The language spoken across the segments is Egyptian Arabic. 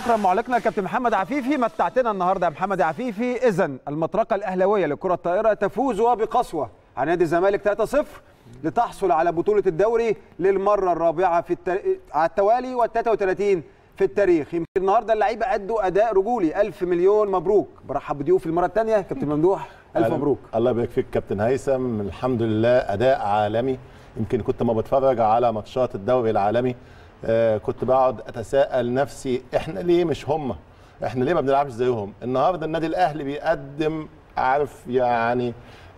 شكرا معلقنا الكابتن محمد عفيفي متعتنا النهارده يا محمد عفيفي اذا المطرقه الاهلاويه لكره الطائره تفوز وبقسوه على نادي الزمالك 3-0 لتحصل على بطوله الدوري للمره الرابعه في التر... على التوالي وال 33 في التاريخ يمكن النهارده اللعيبه ادوا اداء رجولي الف مليون مبروك برحب بضيوفي المره الثانيه كابتن ممدوح الف مبروك الله يبارك فيك كابتن هيثم الحمد لله اداء عالمي يمكن كنت ما بتفرج على ماتشات الدوري العالمي آه كنت بقعد اتساءل نفسي احنا ليه مش هم احنا ليه ما بنلعبش زيهم النهارده النادي الاهلي بيقدم عارف يعني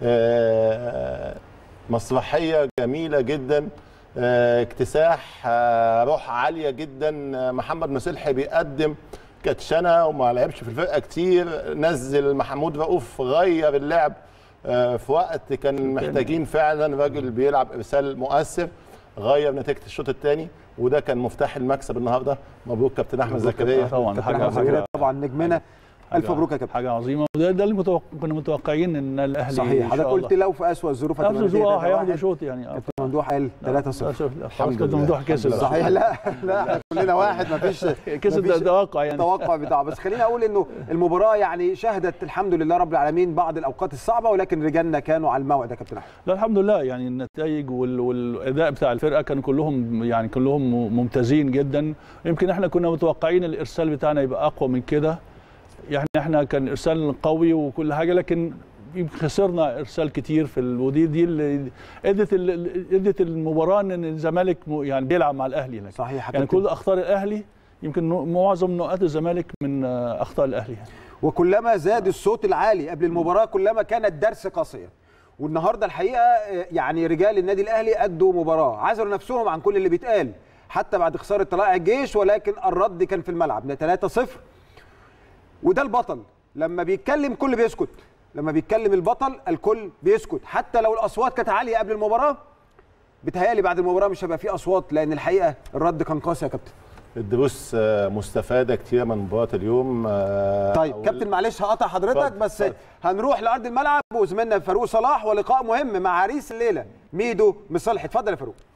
آه مسرحيه جميله جدا آه اكتساح آه روح عاليه جدا آه محمد مسلحي بيقدم كاتشنه وما لعبش في الفرقه كتير نزل محمود رؤوف غير اللعب في وقت كان محتاجين فعلا راجل بيلعب ارسال مؤثر غير نتيجه الشوط الثاني وده كان مفتاح المكسب النهارده مبروك كابتن احمد زكريا طبعا حاجه زكريا طبعا نجمنا الف مبروك يا كابتن حاجه عظيمه وده ده اللي متوق... كنا متوقعين ان الاهلي صحيح حضرتك قلت لو في اسوء الظروف نفس اه هياخدوا شوط يعني كابتن ممدوح قال 3-0 خلاص كابتن ممدوح كسب صحيح لا لا كلنا واحد ما فيش كسب ده توقع يعني توقع بتاعه بس خليني اقول انه المباراه يعني شهدت الحمد لله رب العالمين بعض الاوقات الصعبه ولكن رجالنا كانوا على الموعد يا كابتن احمد لا الحمد لله يعني النتائج وال... والاداء بتاع الفرقه كانوا كلهم يعني كلهم ممتازين جدا يمكن احنا كنا متوقعين الارسال بتاعنا يبقى اقوى من كده يعني احنا كان ارسال قوي وكل حاجه لكن خسرنا ارسال كتير في ال... ودي دي اللي ادت ال... ادت المباراه ان الزمالك يعني بيلعب مع الاهلي لكن. صحيح يعني كل اخطاء الاهلي يمكن معظم نقاط الزمالك من اخطاء الاهلي وكلما زاد الصوت العالي قبل المباراه كلما كان الدرس قاسيا والنهارده الحقيقه يعني رجال النادي الاهلي ادوا مباراه عزلوا نفسهم عن كل اللي بيتقال حتى بعد خساره طلائع الجيش ولكن الرد كان في الملعب 3-0 وده البطل لما بيتكلم كل بيسكت لما بيتكلم البطل الكل بيسكت حتى لو الاصوات كانت عاليه قبل المباراه بتهيالي بعد المباراه مش هيبقى في اصوات لان الحقيقه الرد كان قاسي يا كابتن الدروس مستفاده كتير من مباراه اليوم طيب كابتن معلش هقطع حضرتك بس فضل. هنروح لارض الملعب وزميلنا فاروق صلاح ولقاء مهم مع عريس الليله ميدو مصلحي اتفضل يا فاروق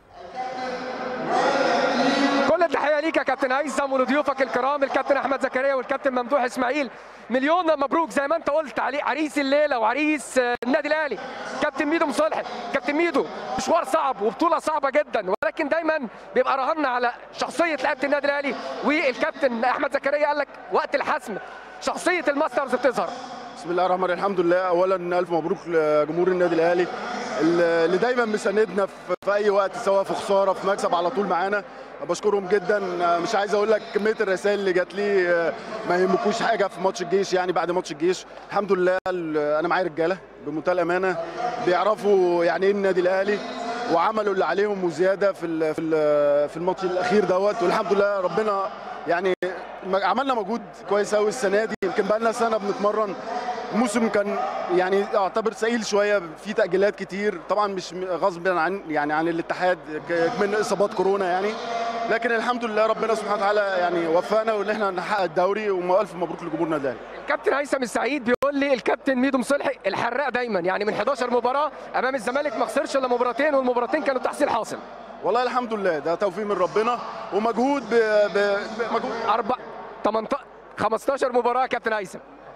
كل التحيه ليك يا كابتن هيثم ولضيوفك الكرام الكابتن احمد زكريا والكابتن ممدوح اسماعيل مليون مبروك زي ما انت قلت عليه عريس الليله وعريس النادي الاهلي كابتن ميدو مصالح كابتن ميدو مشوار صعب وبطوله صعبه جدا ولكن دايما بيبقى رهنا على شخصيه لعيبه النادي الاهلي والكابتن احمد زكريا قال لك وقت الحسم شخصيه الماسترز بتظهر بسم الله الرحمن الرحيم الحمد لله اولا الف مبروك لجمهور النادي الاهلي اللي دايما مساندنا في اي وقت سواء في خساره في مكسب على طول معانا بشكرهم جدا مش عايز اقول لك كميه الرسائل اللي جات لي ما يهمكوش حاجه في ماتش الجيش يعني بعد ماتش الجيش الحمد لله انا معايا رجاله بمنتهى الامانه بيعرفوا يعني ايه النادي الاهلي وعملوا اللي عليهم وزياده في في الماتش الاخير دوت والحمد لله ربنا يعني عملنا مجهود كويس قوي السنه دي يمكن بقى لنا سنه بنتمرن الموسم كان يعني اعتبر ثقيل شويه في تاجيلات كتير طبعا مش غصب عن يعني عن الاتحاد من اصابات كورونا يعني لكن الحمد لله ربنا سبحانه وتعالى يعني وفقنا وان احنا نحقق الدوري والف مبروك لجمهورنا الاهلي الكابتن هيثم السعيد بيقول لي الكابتن ميدو مصلحي الحراق دايما يعني من 11 مباراه امام الزمالك ما خسرش الا مباراتين والمباراتين كانوا تحصيل حاصل والله الحمد لله ده توفيق من ربنا ومجهود بمجهود اربع 18 15 مباراه يا كابتن هيثم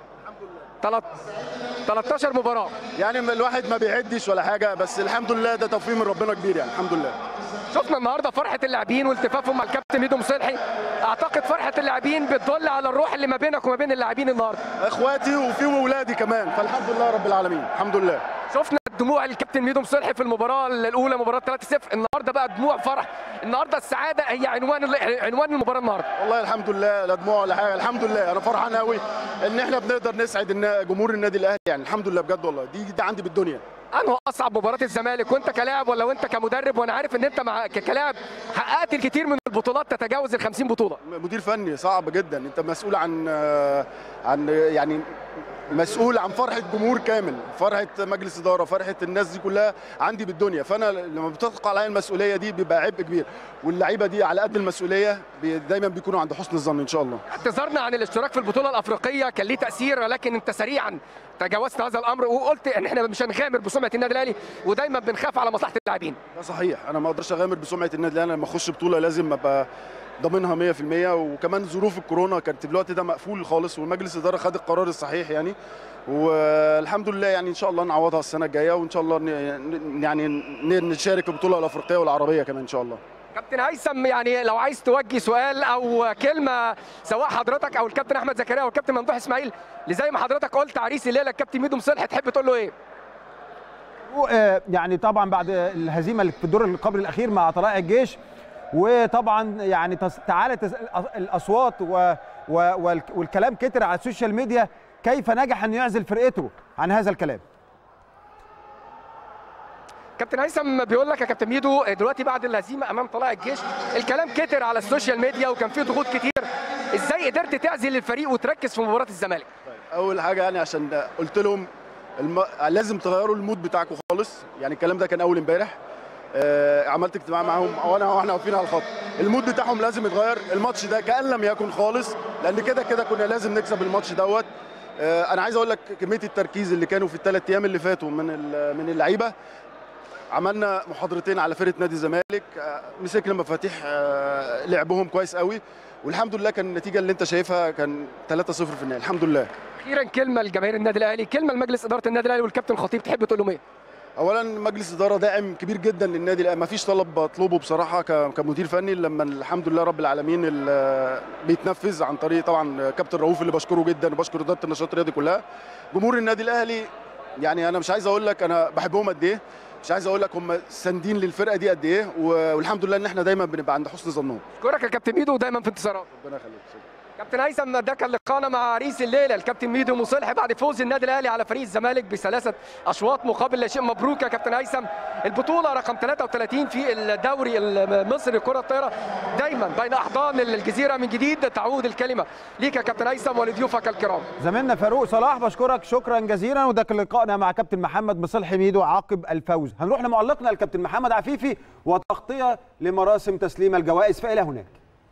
13 مباراه يعني الواحد ما بيعدش ولا حاجه بس الحمد لله ده توفيق من ربنا كبير يعني الحمد لله شفنا النهارده فرحه اللاعبين والتفافهم مع الكابتن ميدو مصلحي اعتقد فرحه اللاعبين بتدل على الروح اللي ما بينك وما بين اللاعبين النهارده اخواتي وفيهم اولادي كمان فالحمد لله رب العالمين الحمد لله شفنا دموع الكابتن ميدو مصلحي في المباراه الاولى مباراه 3-0 النهارده بقى دموع فرح النهارده السعاده هي عنوان عنوان المباراه النهارده والله الحمد لله لا دموع ولا حاجه الحمد لله انا فرحان قوي ان احنا بنقدر نسعد جمهور النادي الاهلي يعني الحمد لله بجد والله دي دي عندي بالدنيا انه اصعب مباراه الزمالك وانت كلاعب ولا وانت كمدرب وانا عارف ان انت مع كلاعب حققت الكثير من البطولات تتجاوز ال 50 بطوله مدير فني صعب جدا انت مسؤول عن عن يعني مسؤول عن فرحه جمهور كامل فرحه مجلس اداره فرحه الناس دي كلها عندي بالدنيا فانا لما بتثق عليا المسؤوليه دي بيبقى عبء كبير واللعيبه دي على قد المسؤوليه بي دايما بيكونوا عند حسن الظن ان شاء الله اعتذرنا عن الاشتراك في البطوله الافريقيه كان ليه تاثير ولكن انت سريعا تجاوزت هذا الامر وقلت ان احنا مش هنغامر بسمعه النادي الاهلي ودايما بنخاف على مصلحه اللاعبين ده صحيح انا ما اقدرش اغامر بسمعه النادي الاهلي لما اخش بطوله لازم ابقى ضامنها 100% وكمان ظروف الكورونا كانت في الوقت ده مقفول خالص والمجلس الاداره خد القرار الصحيح يعني والحمد لله يعني ان شاء الله نعوضها السنه الجايه وان شاء الله ن- ن- يعني ن- نشارك في البطوله الافريقيه والعربيه كمان ان شاء الله كابتن هيثم يعني لو عايز توجه سؤال او كلمه سواء حضرتك او الكابتن احمد زكريا او الكابتن ممدوح اسماعيل اللي زي ما حضرتك قلت عريس الليله الكابتن ميدو مصلح تحب تقول له ايه؟ آه، يعني طبعا بعد الهزيمه اللي في الدور اللي قبل الاخير مع طلائع الجيش وطبعا يعني تس- تعالت الأص- الاصوات و و والك- والكلام كتر على السوشيال ميديا كيف نجح ان يعزل فرقته عن هذا الكلام كابتن هيثم بيقول لك يا كابتن ميدو دلوقتي بعد الهزيمه امام طلائع الجيش الكلام كتر على السوشيال ميديا وكان فيه ضغوط كتير ازاي قدرت تعزل الفريق وتركز في مباراه الزمالك؟ اول حاجه يعني عشان قلت لهم الم... لازم تغيروا المود بتاعكم خالص يعني الكلام ده كان اول امبارح آه عملت اجتماع معاهم وانا واحنا واقفين على الخط المود بتاعهم لازم يتغير الماتش ده كان لم يكن خالص لان كده كده كنا لازم نكسب الماتش دوت آه انا عايز اقول لك كميه التركيز اللي كانوا في الثلاث ايام اللي فاتوا من ال- من اللعيبه عملنا محاضرتين على فرقه نادي الزمالك آه، مسكنا مفاتيح آه، لعبهم كويس قوي والحمد لله كان النتيجه اللي انت شايفها كان 3-0 في النهايه الحمد لله اخيرا كلمه لجماهير النادي الاهلي كلمه لمجلس اداره النادي الاهلي والكابتن خطيب تحب تقول لهم ايه؟ اولا مجلس اداره داعم كبير جدا للنادي الاهلي ما فيش طلب بطلبه بصراحه ك- كمدير فني لما الحمد لله رب العالمين ال- بيتنفذ عن طريق طبعا كابتن رؤوف اللي بشكره جدا وبشكر اداره النشاط الرياضي كلها جمهور النادي الاهلي يعني انا مش عايز اقول لك انا بحبهم قد ايه مش عايز اقول لك هم ساندين للفرقه دي قد ايه و- والحمد لله ان احنا دايما بنبقى عند حسن ظنهم اشكرك يا كابتن ميدو ودايما في انتصارات ربنا يخليك شكراً. كابتن هيثم ده كان لقاءنا مع عريس الليله الكابتن ميدو مصلح بعد فوز النادي الاهلي على فريق الزمالك بثلاثه اشواط مقابل لا شيء مبروك يا كابتن هيثم البطوله رقم 33 في الدوري المصري لكره الطايره دايما بين احضان الجزيره من جديد تعود الكلمه ليك يا كابتن هيثم ولضيوفك الكرام زميلنا فاروق صلاح بشكرك شكرا جزيلا وده كان لقائنا مع كابتن محمد مصلح ميدو عقب الفوز هنروح لمعلقنا الكابتن محمد عفيفي وتغطيه لمراسم تسليم الجوائز فالى هناك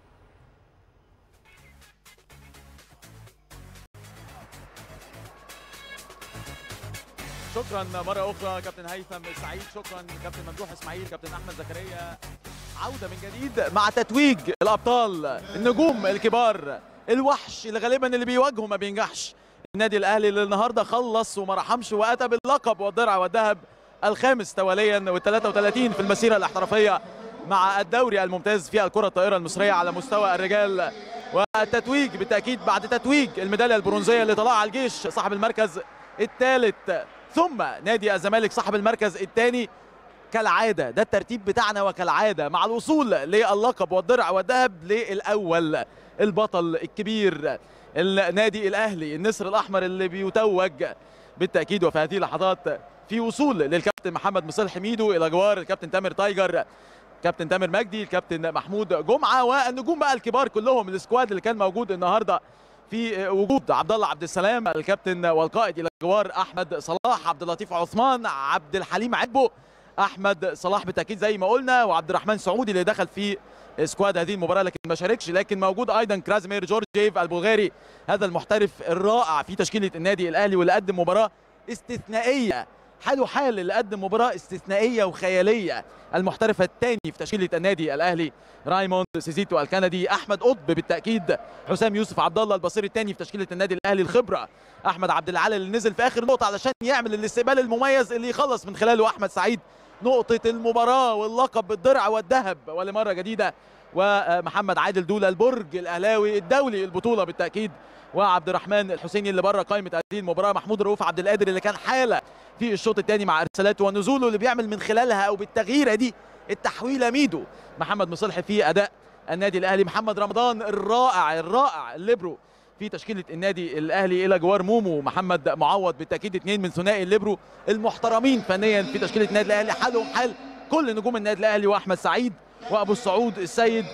شكرا مرة أخرى كابتن هيثم سعيد شكرا كابتن ممدوح إسماعيل كابتن أحمد زكريا عودة من جديد مع تتويج الأبطال النجوم الكبار الوحش اللي غالبا اللي بيواجهه ما بينجحش النادي الأهلي اللي النهاردة خلص وما رحمش وأتى باللقب والدرع والذهب الخامس تواليا وال33 في المسيرة الاحترافية مع الدوري الممتاز في الكرة الطائرة المصرية على مستوى الرجال والتتويج بالتأكيد بعد تتويج الميدالية البرونزية لطلائع الجيش صاحب المركز الثالث ثم نادي الزمالك صاحب المركز الثاني كالعادة ده الترتيب بتاعنا وكالعادة مع الوصول للقب والدرع والذهب للأول البطل الكبير النادي الأهلي النسر الأحمر اللي بيتوج بالتأكيد وفي هذه اللحظات في وصول للكابتن محمد مصلح حميدو إلى جوار الكابتن تامر تايجر كابتن تامر مجدي الكابتن محمود جمعة والنجوم بقى الكبار كلهم السكواد اللي كان موجود النهارده في وجود عبد الله عبد السلام الكابتن والقائد الى جوار احمد صلاح عبد اللطيف عثمان عبد الحليم عبو احمد صلاح بالتاكيد زي ما قلنا وعبد الرحمن سعودي اللي دخل في سكواد هذه المباراه لكن ما شاركش لكن موجود ايضا كرازمير جورجيف البلغاري هذا المحترف الرائع في تشكيله النادي الاهلي واللي قدم مباراه استثنائيه حاله حال اللي قدم مباراه استثنائيه وخياليه المحترف الثاني في تشكيله النادي الاهلي رايموند سيزيتو الكندي احمد قطب بالتاكيد حسام يوسف عبد الله البصير الثاني في تشكيله النادي الاهلي الخبره احمد عبد العال اللي نزل في اخر نقطه علشان يعمل الاستقبال المميز اللي يخلص من خلاله احمد سعيد نقطه المباراه واللقب بالدرع والذهب ولمره جديده ومحمد عادل دوله البرج الاهلاوي الدولي البطوله بالتاكيد وعبد الرحمن الحسيني اللي بره قائمه هذه المباراه محمود رؤوف عبد القادر اللي كان حاله في الشوط الثاني مع ارسالاته ونزوله اللي بيعمل من خلالها او بالتغييره دي التحويله ميدو محمد مصلح في اداء النادي الاهلي محمد رمضان الرائع الرائع الليبرو في تشكيله النادي الاهلي الى جوار مومو محمد معوض بالتاكيد اثنين من ثنائي الليبرو المحترمين فنيا في تشكيله النادي الاهلي حالهم حال كل نجوم النادي الاهلي واحمد سعيد وابو السعود السيد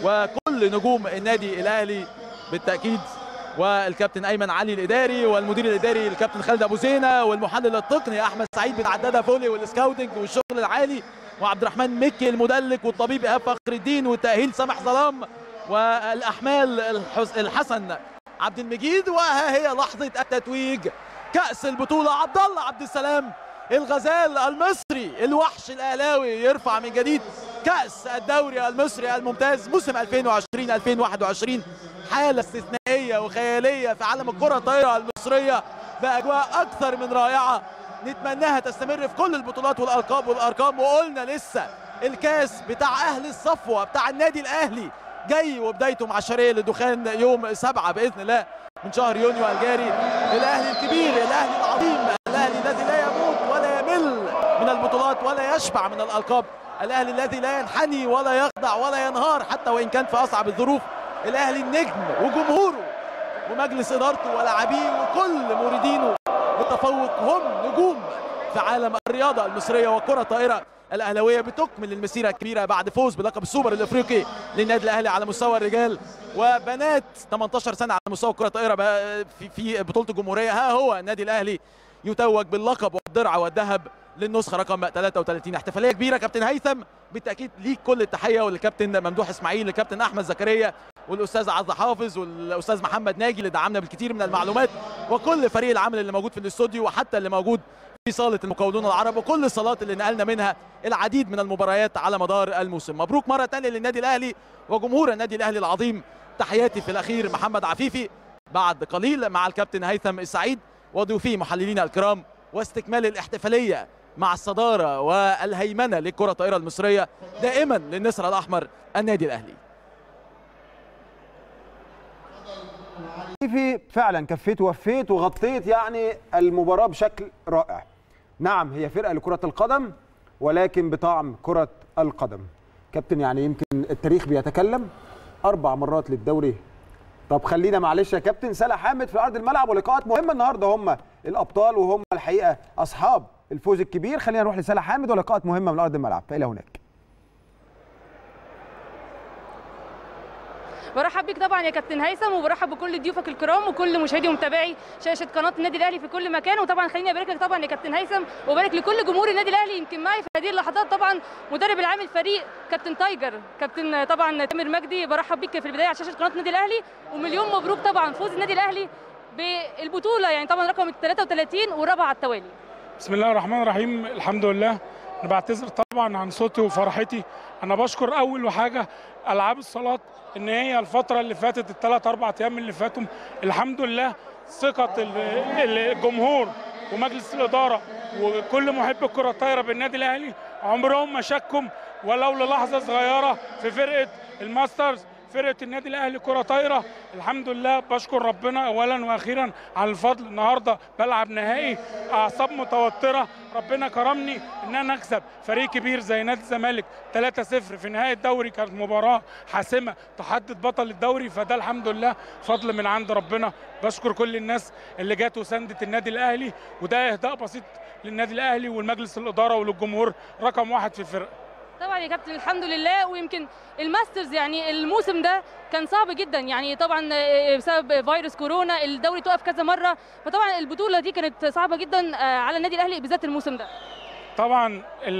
وكل نجوم النادي الاهلي بالتاكيد والكابتن ايمن علي الاداري والمدير الاداري الكابتن خالد ابو زينه والمحلل التقني احمد سعيد بتعددها فولي والسكاوتنج والشغل العالي وعبد الرحمن مكي المدلك والطبيب ايهاب فخر الدين والتاهيل سامح ظلام والاحمال الحس- الحسن عبد المجيد وها هي لحظه التتويج كاس البطوله عبد الله عبد السلام الغزال المصري الوحش الاهلاوي يرفع من جديد كأس الدوري المصري الممتاز موسم 2020 2021 حالة استثنائية وخيالية في عالم الكرة الطايرة المصرية بأجواء أكثر من رائعة نتمناها تستمر في كل البطولات والألقاب والأرقام وقلنا لسه الكاس بتاع أهل الصفوة بتاع النادي الأهلي جاي وبدايته مع شرقية لدخان يوم سبعة بإذن الله من شهر يونيو الجاري الأهلي الكبير الأهلي العظيم الأهلي الذي لا يموت ولا يمل من البطولات ولا يشبع من الألقاب الأهلي الذي لا ينحني ولا يخضع ولا ينهار حتى وإن كان في أصعب الظروف الأهلي النجم وجمهوره ومجلس إدارته ولاعبيه وكل موردينه بالتفوق هم نجوم في عالم الرياضة المصرية وكرة طائرة الأهلاوية بتكمل المسيرة الكبيرة بعد فوز بلقب السوبر الإفريقي للنادي الأهلي على مستوى الرجال وبنات 18 سنة على مستوى الكرة الطائرة بقى في في بطولة الجمهورية ها هو النادي الأهلي يتوج باللقب والدرع والذهب للنسخة رقم 33 احتفالية كبيرة كابتن هيثم بالتأكيد ليك كل التحية وللكابتن ممدوح إسماعيل للكابتن أحمد زكريا والاستاذ عز حافظ والاستاذ محمد ناجي اللي دعمنا بالكثير من المعلومات وكل فريق العمل اللي موجود في الاستوديو وحتى اللي موجود في صاله المقاولون العرب وكل الصالات اللي نقلنا منها العديد من المباريات على مدار الموسم مبروك مره ثانيه للنادي الاهلي وجمهور النادي الاهلي العظيم تحياتي في الاخير محمد عفيفي بعد قليل مع الكابتن هيثم السعيد وضيوفي محللين الكرام واستكمال الاحتفاليه مع الصداره والهيمنه للكره الطائره المصريه دائما للنسر الاحمر النادي الاهلي في فعلا كفيت ووفيت وغطيت يعني المباراه بشكل رائع نعم هي فرقه لكره القدم ولكن بطعم كره القدم كابتن يعني يمكن التاريخ بيتكلم اربع مرات للدوري طب خلينا معلش يا كابتن سلا حامد في ارض الملعب ولقاءات مهمه النهارده هم الابطال وهم الحقيقه اصحاب الفوز الكبير خلينا نروح لسلا حامد ولقاءات مهمه من ارض الملعب فالى هناك برحب بيك طبعا يا كابتن هيثم وبرحب بكل ضيوفك الكرام وكل مشاهدي ومتابعي شاشه قناه النادي الاهلي في كل مكان وطبعا خليني ابارك لك طبعا يا كابتن هيثم وبارك لكل جمهور النادي الاهلي يمكن معي في هذه اللحظات طبعا مدرب العام الفريق كابتن تايجر كابتن طبعا تامر مجدي برحب بيك في البدايه على شاشه قناه النادي الاهلي ومليون مبروك طبعا فوز النادي الاهلي بالبطوله يعني طبعا رقم 33 والرابعه على التوالي بسم الله الرحمن الرحيم الحمد لله انا بعتذر طبعا عن صوتي وفرحتي انا بشكر اول حاجه العاب الصالات ان هي الفتره اللي فاتت الثلاث اربع ايام اللي فاتوا الحمد لله ثقه الجمهور ومجلس الاداره وكل محب الكره الطايره بالنادي الاهلي عمرهم ما شكوا ولو للحظه صغيره في فرقه الماسترز فرقه النادي الاهلي كره طايره الحمد لله بشكر ربنا اولا واخيرا على الفضل النهارده بلعب نهائي اعصاب متوتره ربنا كرمني ان انا اكسب فريق كبير زي نادي الزمالك 3-0 في نهايه الدوري كانت مباراه حاسمه تحدد بطل الدوري فده الحمد لله فضل من عند ربنا بشكر كل الناس اللي جات وساندت النادي الاهلي وده اهداء بسيط للنادي الاهلي والمجلس الاداره وللجمهور رقم واحد في الفرقه طبعا يا كابتن الحمد لله ويمكن الماسترز يعني الموسم ده كان صعب جدا يعني طبعا بسبب فيروس كورونا الدوري توقف كذا مره فطبعا البطوله دي كانت صعبه جدا على النادي الاهلي بالذات الموسم ده طبعا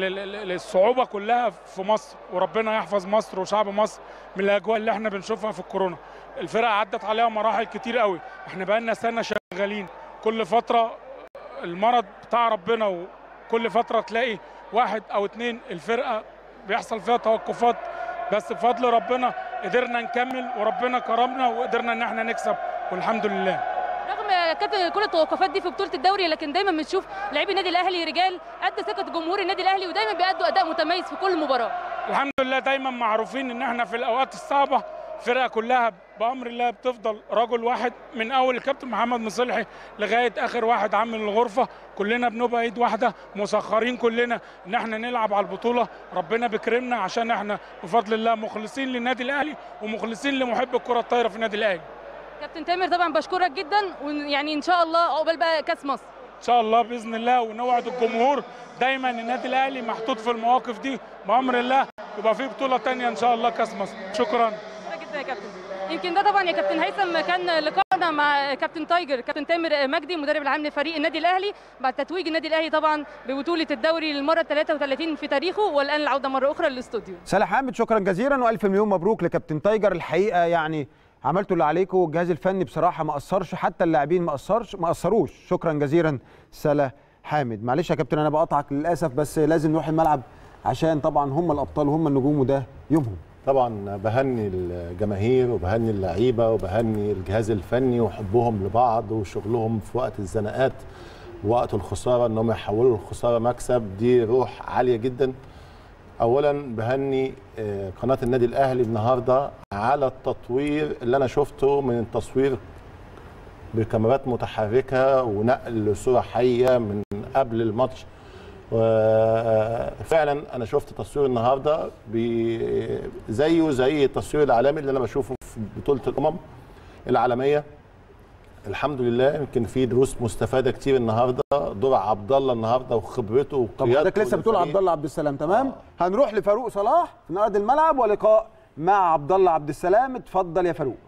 الصعوبه كلها في مصر وربنا يحفظ مصر وشعب مصر من الاجواء اللي احنا بنشوفها في الكورونا الفرقه عدت عليها مراحل كتير قوي احنا بقالنا سنه شغالين كل فتره المرض بتاع ربنا وكل فتره تلاقي واحد او اتنين الفرقه بيحصل فيها توقفات بس بفضل ربنا قدرنا نكمل وربنا كرمنا وقدرنا ان احنا نكسب والحمد لله رغم يا كابتن كل التوقفات دي في بطوله الدوري لكن دايما بنشوف لاعبي النادي الاهلي رجال قد ثقه جمهور النادي الاهلي ودايما بيأدوا اداء متميز في كل مباراه الحمد لله دايما معروفين ان احنا في الاوقات الصعبه الفرقه كلها بامر الله بتفضل رجل واحد من اول الكابتن محمد مصلحي لغايه اخر واحد عامل الغرفه كلنا بنبقى ايد واحده مسخرين كلنا ان احنا نلعب على البطوله ربنا بيكرمنا عشان احنا بفضل الله مخلصين للنادي الاهلي ومخلصين لمحب الكره الطايره في النادي الاهلي كابتن تامر طبعا بشكرك جدا ويعني ان شاء الله عقبال بقى كاس مصر ان شاء الله باذن الله ونوعد الجمهور دايما النادي الاهلي محطوط في المواقف دي بامر الله يبقى في بطوله ثانيه ان شاء الله كاس مصر شكرا جدا يا كابتن يمكن ده طبعا يا كابتن هيثم كان لقائنا مع كابتن تايجر كابتن تامر مجدي مدرب العام لفريق النادي الاهلي بعد تتويج النادي الاهلي طبعا ببطوله الدوري للمره 33 في تاريخه والان العوده مره اخرى للاستوديو سلا حامد شكرا جزيلا والف مليون مبروك لكابتن تايجر الحقيقه يعني عملتوا اللي عليكم والجهاز الفني بصراحه ما قصرش حتى اللاعبين ما قصرش ما قصروش شكرا جزيلا سلا حامد معلش يا كابتن انا بقطعك للاسف بس لازم نروح الملعب عشان طبعا هم الابطال وهم النجوم وده يومهم طبعا بهني الجماهير وبهني اللعيبه وبهني الجهاز الفني وحبهم لبعض وشغلهم في وقت الزنقات وقت الخساره انهم يحولوا الخساره مكسب دي روح عاليه جدا اولا بهني آه، قناه النادي الاهلي النهارده على التطوير اللي انا شفته من التصوير بكاميرات متحركه ونقل صوره حيه من قبل الماتش وفعلا انا شفت تصوير النهارده بي- زيه زي التصوير العالمي اللي انا بشوفه في بطوله الامم العالميه الحمد لله يمكن في دروس مستفاده كتير النهارده دور عبد الله النهارده وخبرته طب وقيادته حضرتك لسه بتقول للفريق. عبد الله عبد السلام تمام هنروح لفاروق صلاح في ارض الملعب ولقاء مع عبد الله عبد السلام اتفضل يا فاروق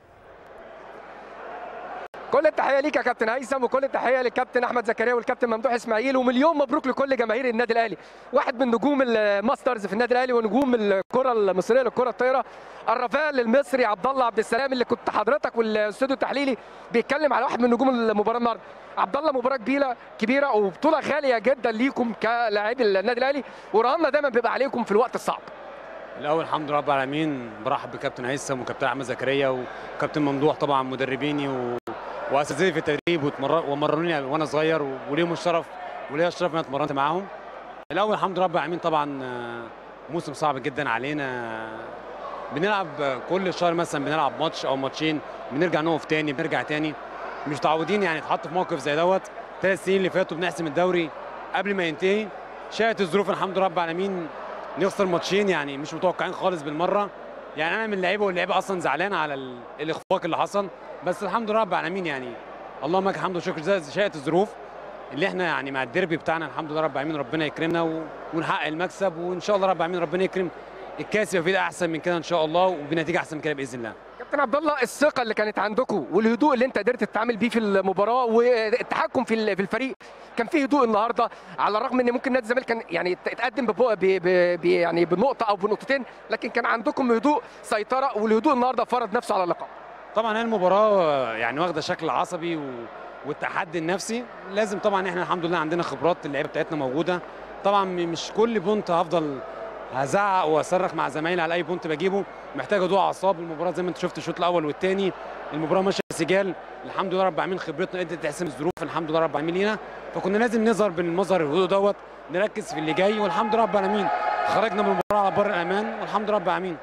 كل التحيه ليك يا كابتن هيثم وكل التحيه للكابتن احمد زكريا والكابتن ممدوح اسماعيل ومليون مبروك لكل جماهير النادي الاهلي واحد من نجوم الماسترز في النادي الاهلي ونجوم الكره المصريه للكره الطايره الرافال المصري عبد الله عبد السلام اللي كنت حضرتك والاستوديو التحليلي بيتكلم على واحد من نجوم المباراه النهارده عبد الله مباراه كبيره كبيره وبطوله غاليه جدا ليكم كلاعبي النادي الاهلي ورهاننا دايما بيبقى عليكم في الوقت الصعب الاول الحمد لله رب العالمين برحب بكابتن هيثم وكابتن احمد زكريا وكابتن ممدوح طبعا مدربيني و... واساتذتي في التدريب وتمر... ومرنوني وانا صغير وليهم الشرف وليا الشرف ان انا اتمرنت معاهم الاول الحمد لله رب العالمين طبعا آه، موسم صعب جدا علينا بنلعب كل شهر مثلا بنلعب ماتش او ماتشين بنرجع نقف تاني بنرجع تاني مش متعودين يعني نتحط في موقف زي دوت ثلاث سنين اللي فاتوا بنحسم الدوري قبل ما ينتهي شاءت الظروف الحمد لله رب العالمين نخسر ماتشين يعني مش متوقعين خالص بالمره يعني انا من اللعيبه واللعيبه اصلا زعلانه على ال- الاخفاق اللي حصل بس الحمد لله رب العالمين يعني اللهم لك الحمد والشكر زي شاءت الظروف اللي احنا يعني مع الديربي بتاعنا الحمد لله رب العالمين ربنا يكرمنا و... ونحقق المكسب وان شاء الله رب العالمين ربنا يكرم الكاس يبقى فيه احسن من كده ان شاء الله وبنتيجه احسن من كده باذن الله كابتن عبد الله الثقه اللي كانت عندكم والهدوء اللي انت قدرت تتعامل بيه في المباراه والتحكم في ال- في الفريق كان فيه هدوء النهارده على الرغم ان ممكن نادي الزمالك كان يعني اتقدم ببو- ب- ب- ب- يعني بنقطه او بنقطتين لكن كان عندكم هدوء سيطره والهدوء النهارده فرض نفسه على اللقاء طبعا هي المباراه يعني واخده شكل عصبي و... والتحدي النفسي لازم طبعا احنا الحمد لله عندنا خبرات اللعيبه بتاعتنا موجوده طبعا م- مش كل بونت هفضل هزعق واصرخ مع زمايلي على اي بونت بجيبه محتاج هدوء اعصاب المباراه زي ما انت شفت الشوط الاول والثاني المباراه ماشيه سجال الحمد لله رب العالمين خبرتنا قدرت تحسم الظروف الحمد لله رب العالمين لينا فكنا لازم نظهر بالمظهر الهدوء دوت نركز في اللي جاي والحمد لله رب العالمين خرجنا من المباراه على بر الامان والحمد لله رب العالمين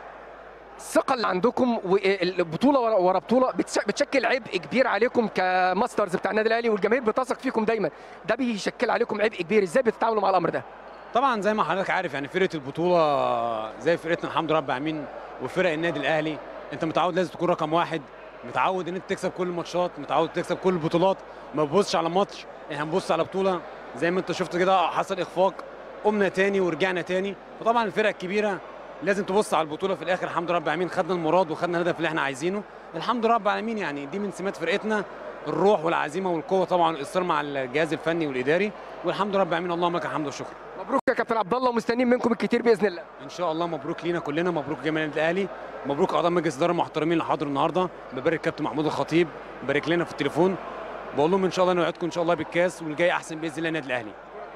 الثقه اللي عندكم والبطوله ورا ورا بطوله بتش- بتشكل عبء كبير عليكم كماسترز بتاع النادي الاهلي والجماهير بتثق فيكم دايما ده بيشكل عليكم عبء كبير ازاي بتتعاملوا مع الامر ده طبعا زي ما حضرتك عارف يعني فرقه البطوله زي فرقتنا الحمد لله رب العالمين وفرق النادي الاهلي انت متعود لازم تكون رقم واحد متعود ان انت تكسب كل الماتشات متعود تكسب كل البطولات ما تبصش على ماتش احنا هنبص على بطوله زي ما انت شفت كده حصل اخفاق قمنا تاني ورجعنا تاني فطبعا الفرق الكبيره لازم تبص على البطوله في الاخر الحمد لله رب العالمين خدنا المراد وخدنا الهدف اللي احنا عايزينه الحمد لله رب العالمين يعني دي من سمات فرقتنا الروح والعزيمه والقوه طبعا الاصرار مع الجهاز الفني والاداري والحمد لله رب العالمين اللهم لك الحمد والشكر مبروك يا كابتن عبد الله ومستنيين منكم الكتير باذن الله ان شاء الله مبروك لينا كلنا مبروك جميع النادي الاهلي مبروك اعضاء مجلس الاداره المحترمين اللي حضروا النهارده ببارك كابتن محمود الخطيب بارك لنا في التليفون بقول لهم ان شاء الله نوعدكم ان شاء الله بالكاس والجاي احسن باذن الله النادي الاهلي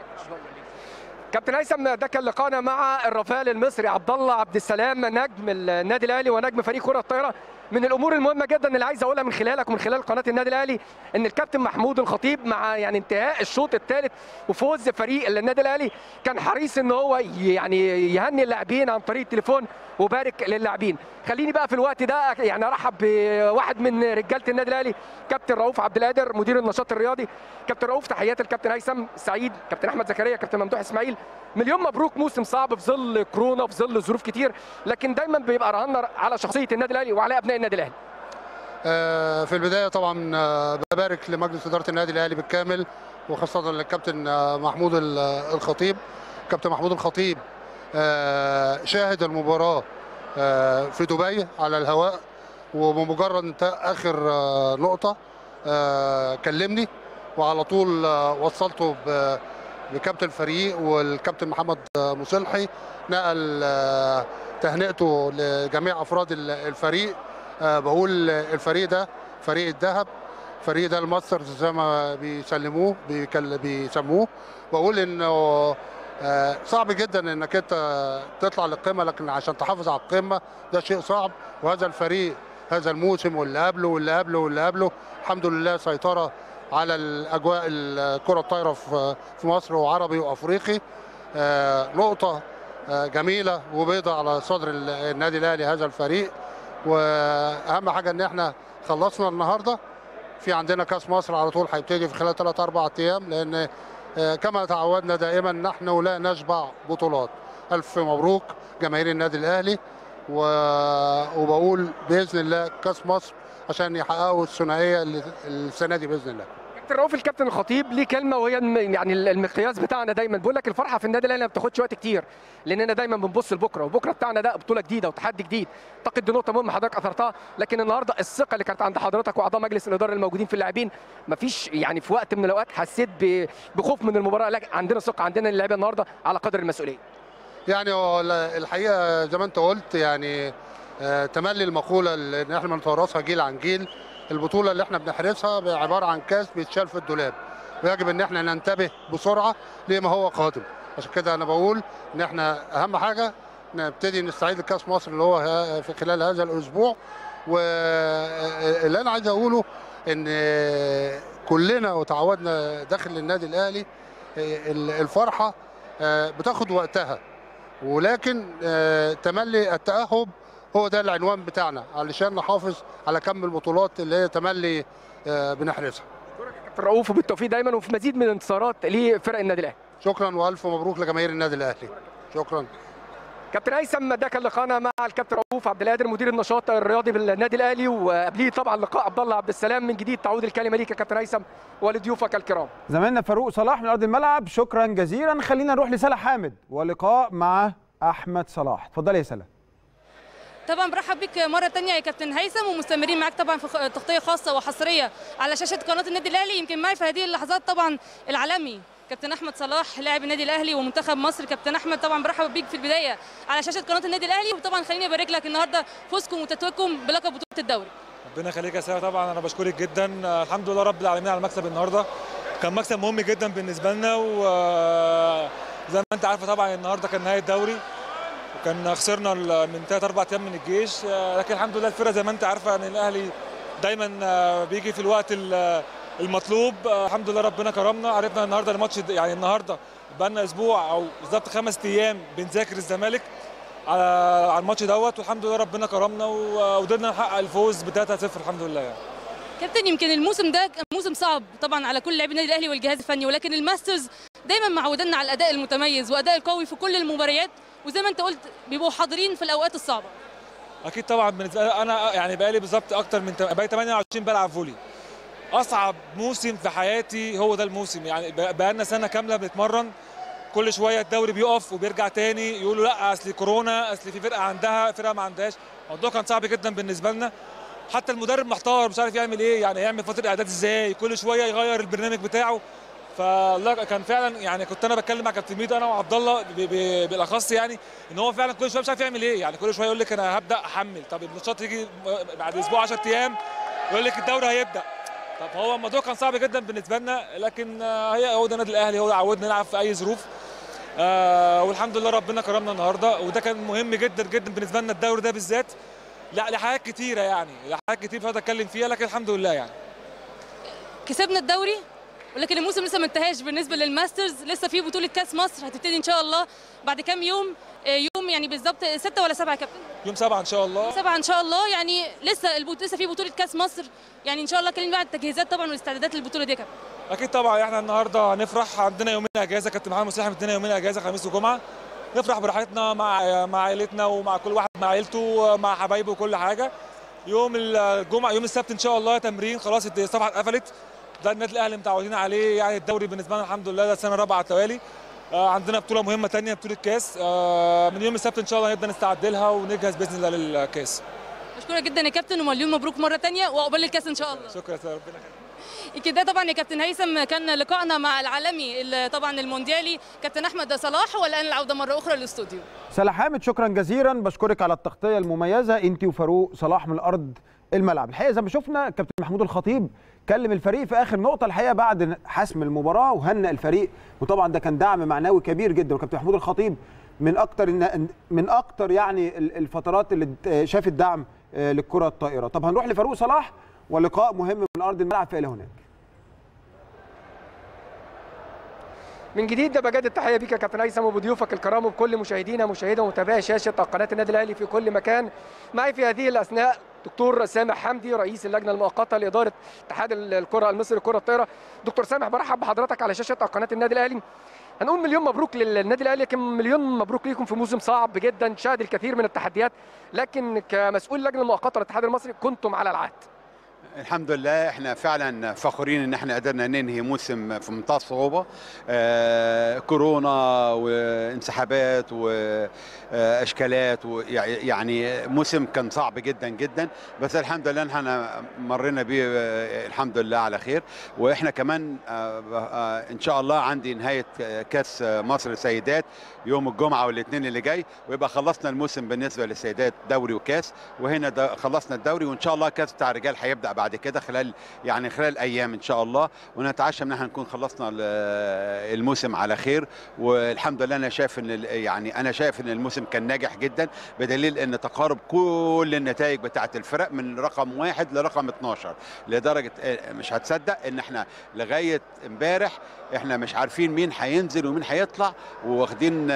كابتن هيثم ده كان لقاءنا مع الرافال المصري عبد الله عبد السلام نجم النادي الاهلي ونجم فريق كره الطايره من الامور المهمه جدا اللي عايز اقولها من خلالك ومن خلال قناه النادي الاهلي ان الكابتن محمود الخطيب مع يعني انتهاء الشوط الثالث وفوز فريق النادي الاهلي كان حريص ان هو يعني يهني اللاعبين عن طريق التليفون وبارك للاعبين خليني بقى في الوقت ده يعني ارحب بواحد من رجاله النادي الاهلي كابتن رؤوف عبد القادر مدير النشاط الرياضي كابتن رؤوف تحيات الكابتن هيثم سعيد كابتن احمد زكريا كابتن ممدوح اسماعيل مليون مبروك موسم صعب في ظل كورونا في ظل ظروف كتير لكن دايما بيبقى رهنا على شخصيه النادي الاهلي وعلى ابناء النادي الاهلي آه، في البدايه طبعا آه، ببارك لمجلس اداره النادي الاهلي بالكامل وخاصه للكابتن آه، محمود ال- الخطيب كابتن محمود الخطيب آه، شاهد المباراه آه، في دبي على الهواء وبمجرد انتهاء اخر آه، نقطه آه، كلمني وعلى طول آه، وصلته ب- بكابتن الفريق والكابتن محمد آه، مصلحي نقل آه، تهنئته لجميع افراد ال- الفريق آه، بقول الفريق ده فريق الذهب فريق ده الماسترز زي ما بيسلموه بيكل- بيسموه بقول انه آه، صعب جدا انك انت تطلع للقمه لكن عشان تحافظ على القمه ده شيء صعب وهذا الفريق هذا الموسم واللي قبله واللي قبله واللي قبله الحمد لله سيطره على الاجواء الكره الطايره في في مصر وعربي وافريقي آه، نقطه آه، جميله وبيضة على صدر ال- النادي الاهلي هذا الفريق واهم حاجه ان احنا خلصنا النهارده في عندنا كاس مصر على طول هيبتدي في خلال 3 4 ايام لان آه، كما تعودنا دائما نحن لا نشبع بطولات الف مبروك جماهير النادي الاهلي و- وبقول باذن الله كاس مصر عشان يحققوا الثنائيه اللي- السنه دي باذن الله كابتن رؤوف الكابتن الخطيب ليه كلمه وهي الم- يعني المقياس بتاعنا دايما بيقول لك الفرحه في النادي الاهلي ما بتاخدش وقت كتير لاننا دايما بنبص لبكره وبكره بتاعنا ده بطوله جديده وتحدي جديد اعتقد دي نقطه مهمه حضرتك اثرتها لكن النهارده الثقه اللي كانت عند حضرتك واعضاء مجلس الاداره الموجودين في اللاعبين مفيش يعني في وقت من الاوقات حسيت ب- بخوف من المباراه لكن عندنا ثقه عندنا اللعيبه النهارده على قدر المسؤوليه يعني هو ال- الحقيقه زي ما انت قلت يعني آه، تملي المقوله اللي ان احنا بنتورثها جيل عن جيل البطوله اللي احنا بنحرسها عباره عن كاس بيتشال في الدولاب ويجب ان احنا ننتبه بسرعه لما هو قادم عشان كده انا بقول ان احنا اهم حاجه نبتدي نستعيد لكاس مصر اللي هو ه- في خلال هذا الاسبوع واللي انا عايز اقوله ان كلنا وتعودنا داخل النادي الاهلي ال- الفرحه آه، بتاخد وقتها ولكن آه، تملي التأهب هو ده العنوان بتاعنا علشان نحافظ على كم البطولات اللي هي تملي آه، بنحرزها كابتن رؤوف وبالتوفيق دايما وفي مزيد من الانتصارات لفرق النادي الاهلي شكرا والف مبروك لجماهير النادي الاهلي شكرا كابتن هيثم ده كان لقاءنا مع الكابتن رؤوف عبد القادر مدير النشاط الرياضي بالنادي الاهلي وقبليه طبعا لقاء عبد الله عبد السلام من جديد تعود الكلمه ليك يا كابتن هيثم ولضيوفك الكرام زميلنا فاروق صلاح من ارض الملعب شكرا جزيلا خلينا نروح لسلا حامد ولقاء مع احمد صلاح اتفضلي يا سلا طبعا برحب بك مره تانية يا كابتن هيثم ومستمرين معاك طبعا في خ- تغطيه خاصه وحصريه على شاشه قناه النادي الاهلي يمكن معي في هذه اللحظات طبعا العالمي كابتن احمد صلاح لاعب النادي الاهلي ومنتخب مصر كابتن احمد طبعا برحب بيك في البدايه على شاشه قناه النادي الاهلي وطبعا خليني ابارك لك النهارده فوزكم وتتويجكم بلقب بطوله الدوري ربنا يخليك يا ساره طبعا انا بشكرك جدا آه، الحمد لله رب العالمين على المكسب النهارده كان مكسب مهم جدا بالنسبه لنا وزي ما انت عارفه طبعا النهارده كان نهايه دوري وكان خسرنا ال- من ثلاث اربع ايام من الجيش آه، لكن الحمد لله الفرقه زي ما انت عارفه ان الاهلي دايما آه، بيجي في الوقت ال- المطلوب آه، الحمد لله ربنا كرمنا عرفنا النهارده الماتش د- يعني النهارده بقى لنا اسبوع او بالظبط خمس ايام بنذاكر الزمالك على على الماتش دوت والحمد لله ربنا كرمنا و- وقدرنا نحقق الفوز ب 3-0 الحمد لله يعني. كابتن يمكن الموسم ده كان موسم صعب طبعا على كل لاعبي النادي الاهلي والجهاز الفني ولكن الماسترز دايما معودنا على الاداء المتميز واداء القوي في كل المباريات وزي ما انت قلت بيبقوا حاضرين في الاوقات الصعبه اكيد طبعا بالنسبه لي انا يعني بقالي بالظبط اكتر من بقالي 28 بلعب فولي اصعب موسم في حياتي هو ده الموسم يعني بقالنا سنه كامله بنتمرن كل شويه الدوري بيقف وبيرجع تاني يقولوا لا اصل كورونا اصل في فرقه عندها فرقه ما عندهاش الموضوع كان صعب جدا بالنسبه لنا حتى المدرب محتار مش عارف يعمل ايه يعني يعمل فتره اعداد ازاي كل شويه يغير البرنامج بتاعه فلا كان فعلا يعني كنت انا بتكلم مع كابتن ميدو انا وعبد الله ب- ب- بالاخص يعني ان هو فعلا كل شويه مش عارف يعمل ايه يعني كل شويه يقول لك انا هبدا احمل طب الماتشات تيجي بعد اسبوع 10 ايام يقول لك الدوري هيبدا طب هو الموضوع كان صعب جدا بالنسبه لنا لكن آه، هي هو ده النادي الاهلي هو عودنا نلعب في اي ظروف آه والحمد لله ربنا كرمنا النهارده وده كان مهم جدا جدا بالنسبه لنا الدوري ده بالذات لا لحاجات كتيره يعني لحاجات كتير مش هقدر اتكلم فيها لكن الحمد لله يعني كسبنا الدوري ولكن الموسم لسه ما انتهاش بالنسبه للماسترز لسه في بطوله كاس مصر هتبتدي ان شاء الله بعد كام يوم آه، يوم يعني بالظبط ستة ولا سبعة يا كابتن يوم سبعة ان شاء الله سبعة ان شاء الله يعني لسه البط... لسه في بطوله كاس مصر يعني ان شاء الله كلمني بقى عن التجهيزات طبعا والاستعدادات للبطوله دي يا كابتن اكيد طبعا احنا النهارده هنفرح عندنا يومين اجازه كابتن محمد مسلم مدينا يومين اجازه خميس وجمعه نفرح براحتنا مع مع عائلتنا ومع كل واحد مع عيلته مع حبايبه وكل حاجه يوم الجمعه يوم السبت ان شاء الله تمرين خلاص الصفحه اتقفلت ده النادي الاهلي متعودين عليه يعني الدوري بالنسبه لنا الحمد لله ده السنه الرابعه على التوالي آه، عندنا بطوله مهمه تانية بطوله كاس آه، من يوم السبت ان شاء الله نبدا نستعد لها ونجهز باذن الله للكاس بشكرك جدا يا كابتن ومليون مبروك مره تانية وعقبال الكاس ان شاء الله شكرا يا ربنا يخليك كده طبعا يا كابتن هيثم كان لقائنا مع العالمي ال- طبعا المونديالي كابتن احمد صلاح والان العوده مره اخرى للاستوديو سلا حامد شكرا جزيلا بشكرك على التغطيه المميزه انت وفاروق صلاح من ارض الملعب الحقيقه زي ما شفنا كابتن محمود الخطيب كلم الفريق في اخر نقطه الحقيقه بعد حسم المباراه وهنأ الفريق وطبعا ده كان دعم معنوي كبير جدا وكابتن محمود الخطيب من اكتر من اكتر يعني الفترات اللي شافت دعم للكره الطائره طب هنروح لفاروق صلاح ولقاء مهم من ارض الملعب فالى هناك من جديد ده بجد التحيه بيك يا كابتن هيثم وبضيوفك الكرام وبكل مشاهدينا مشاهدة ومتابعي شاشه قناه النادي الاهلي في كل مكان معي في هذه الاثناء دكتور سامح حمدي رئيس اللجنه المؤقته لاداره اتحاد الكره المصري لكره الطايره دكتور سامح برحب بحضرتك على شاشه قناه النادي الاهلي هنقول مليون مبروك للنادي الاهلي لكن مليون مبروك ليكم في موسم صعب جدا شهد الكثير من التحديات لكن كمسؤول اللجنه المؤقته للاتحاد المصري كنتم على العهد الحمد لله احنا فعلا فخورين ان احنا قدرنا ننهي موسم في منتهى الصعوبه آه كورونا وانسحابات واشكالات يعني موسم كان صعب جدا جدا بس الحمد لله احنا مرينا بيه الحمد لله على خير واحنا كمان آه آه ان شاء الله عندي نهايه كاس مصر السيدات يوم الجمعه والاثنين اللي جاي ويبقى خلصنا الموسم بالنسبه للسيدات دوري وكاس وهنا ده خلصنا الدوري وان شاء الله كاس بتاع الرجال هيبدا بعد بعد كده خلال يعني خلال ايام ان شاء الله ونتعشى ان احنا نكون خلصنا الموسم على خير والحمد لله انا شايف ان يعني انا شايف ان الموسم كان ناجح جدا بدليل ان تقارب كل النتائج بتاعه الفرق من رقم واحد لرقم 12 لدرجه مش هتصدق ان احنا لغايه امبارح احنا مش عارفين مين هينزل ومين هيطلع وواخدين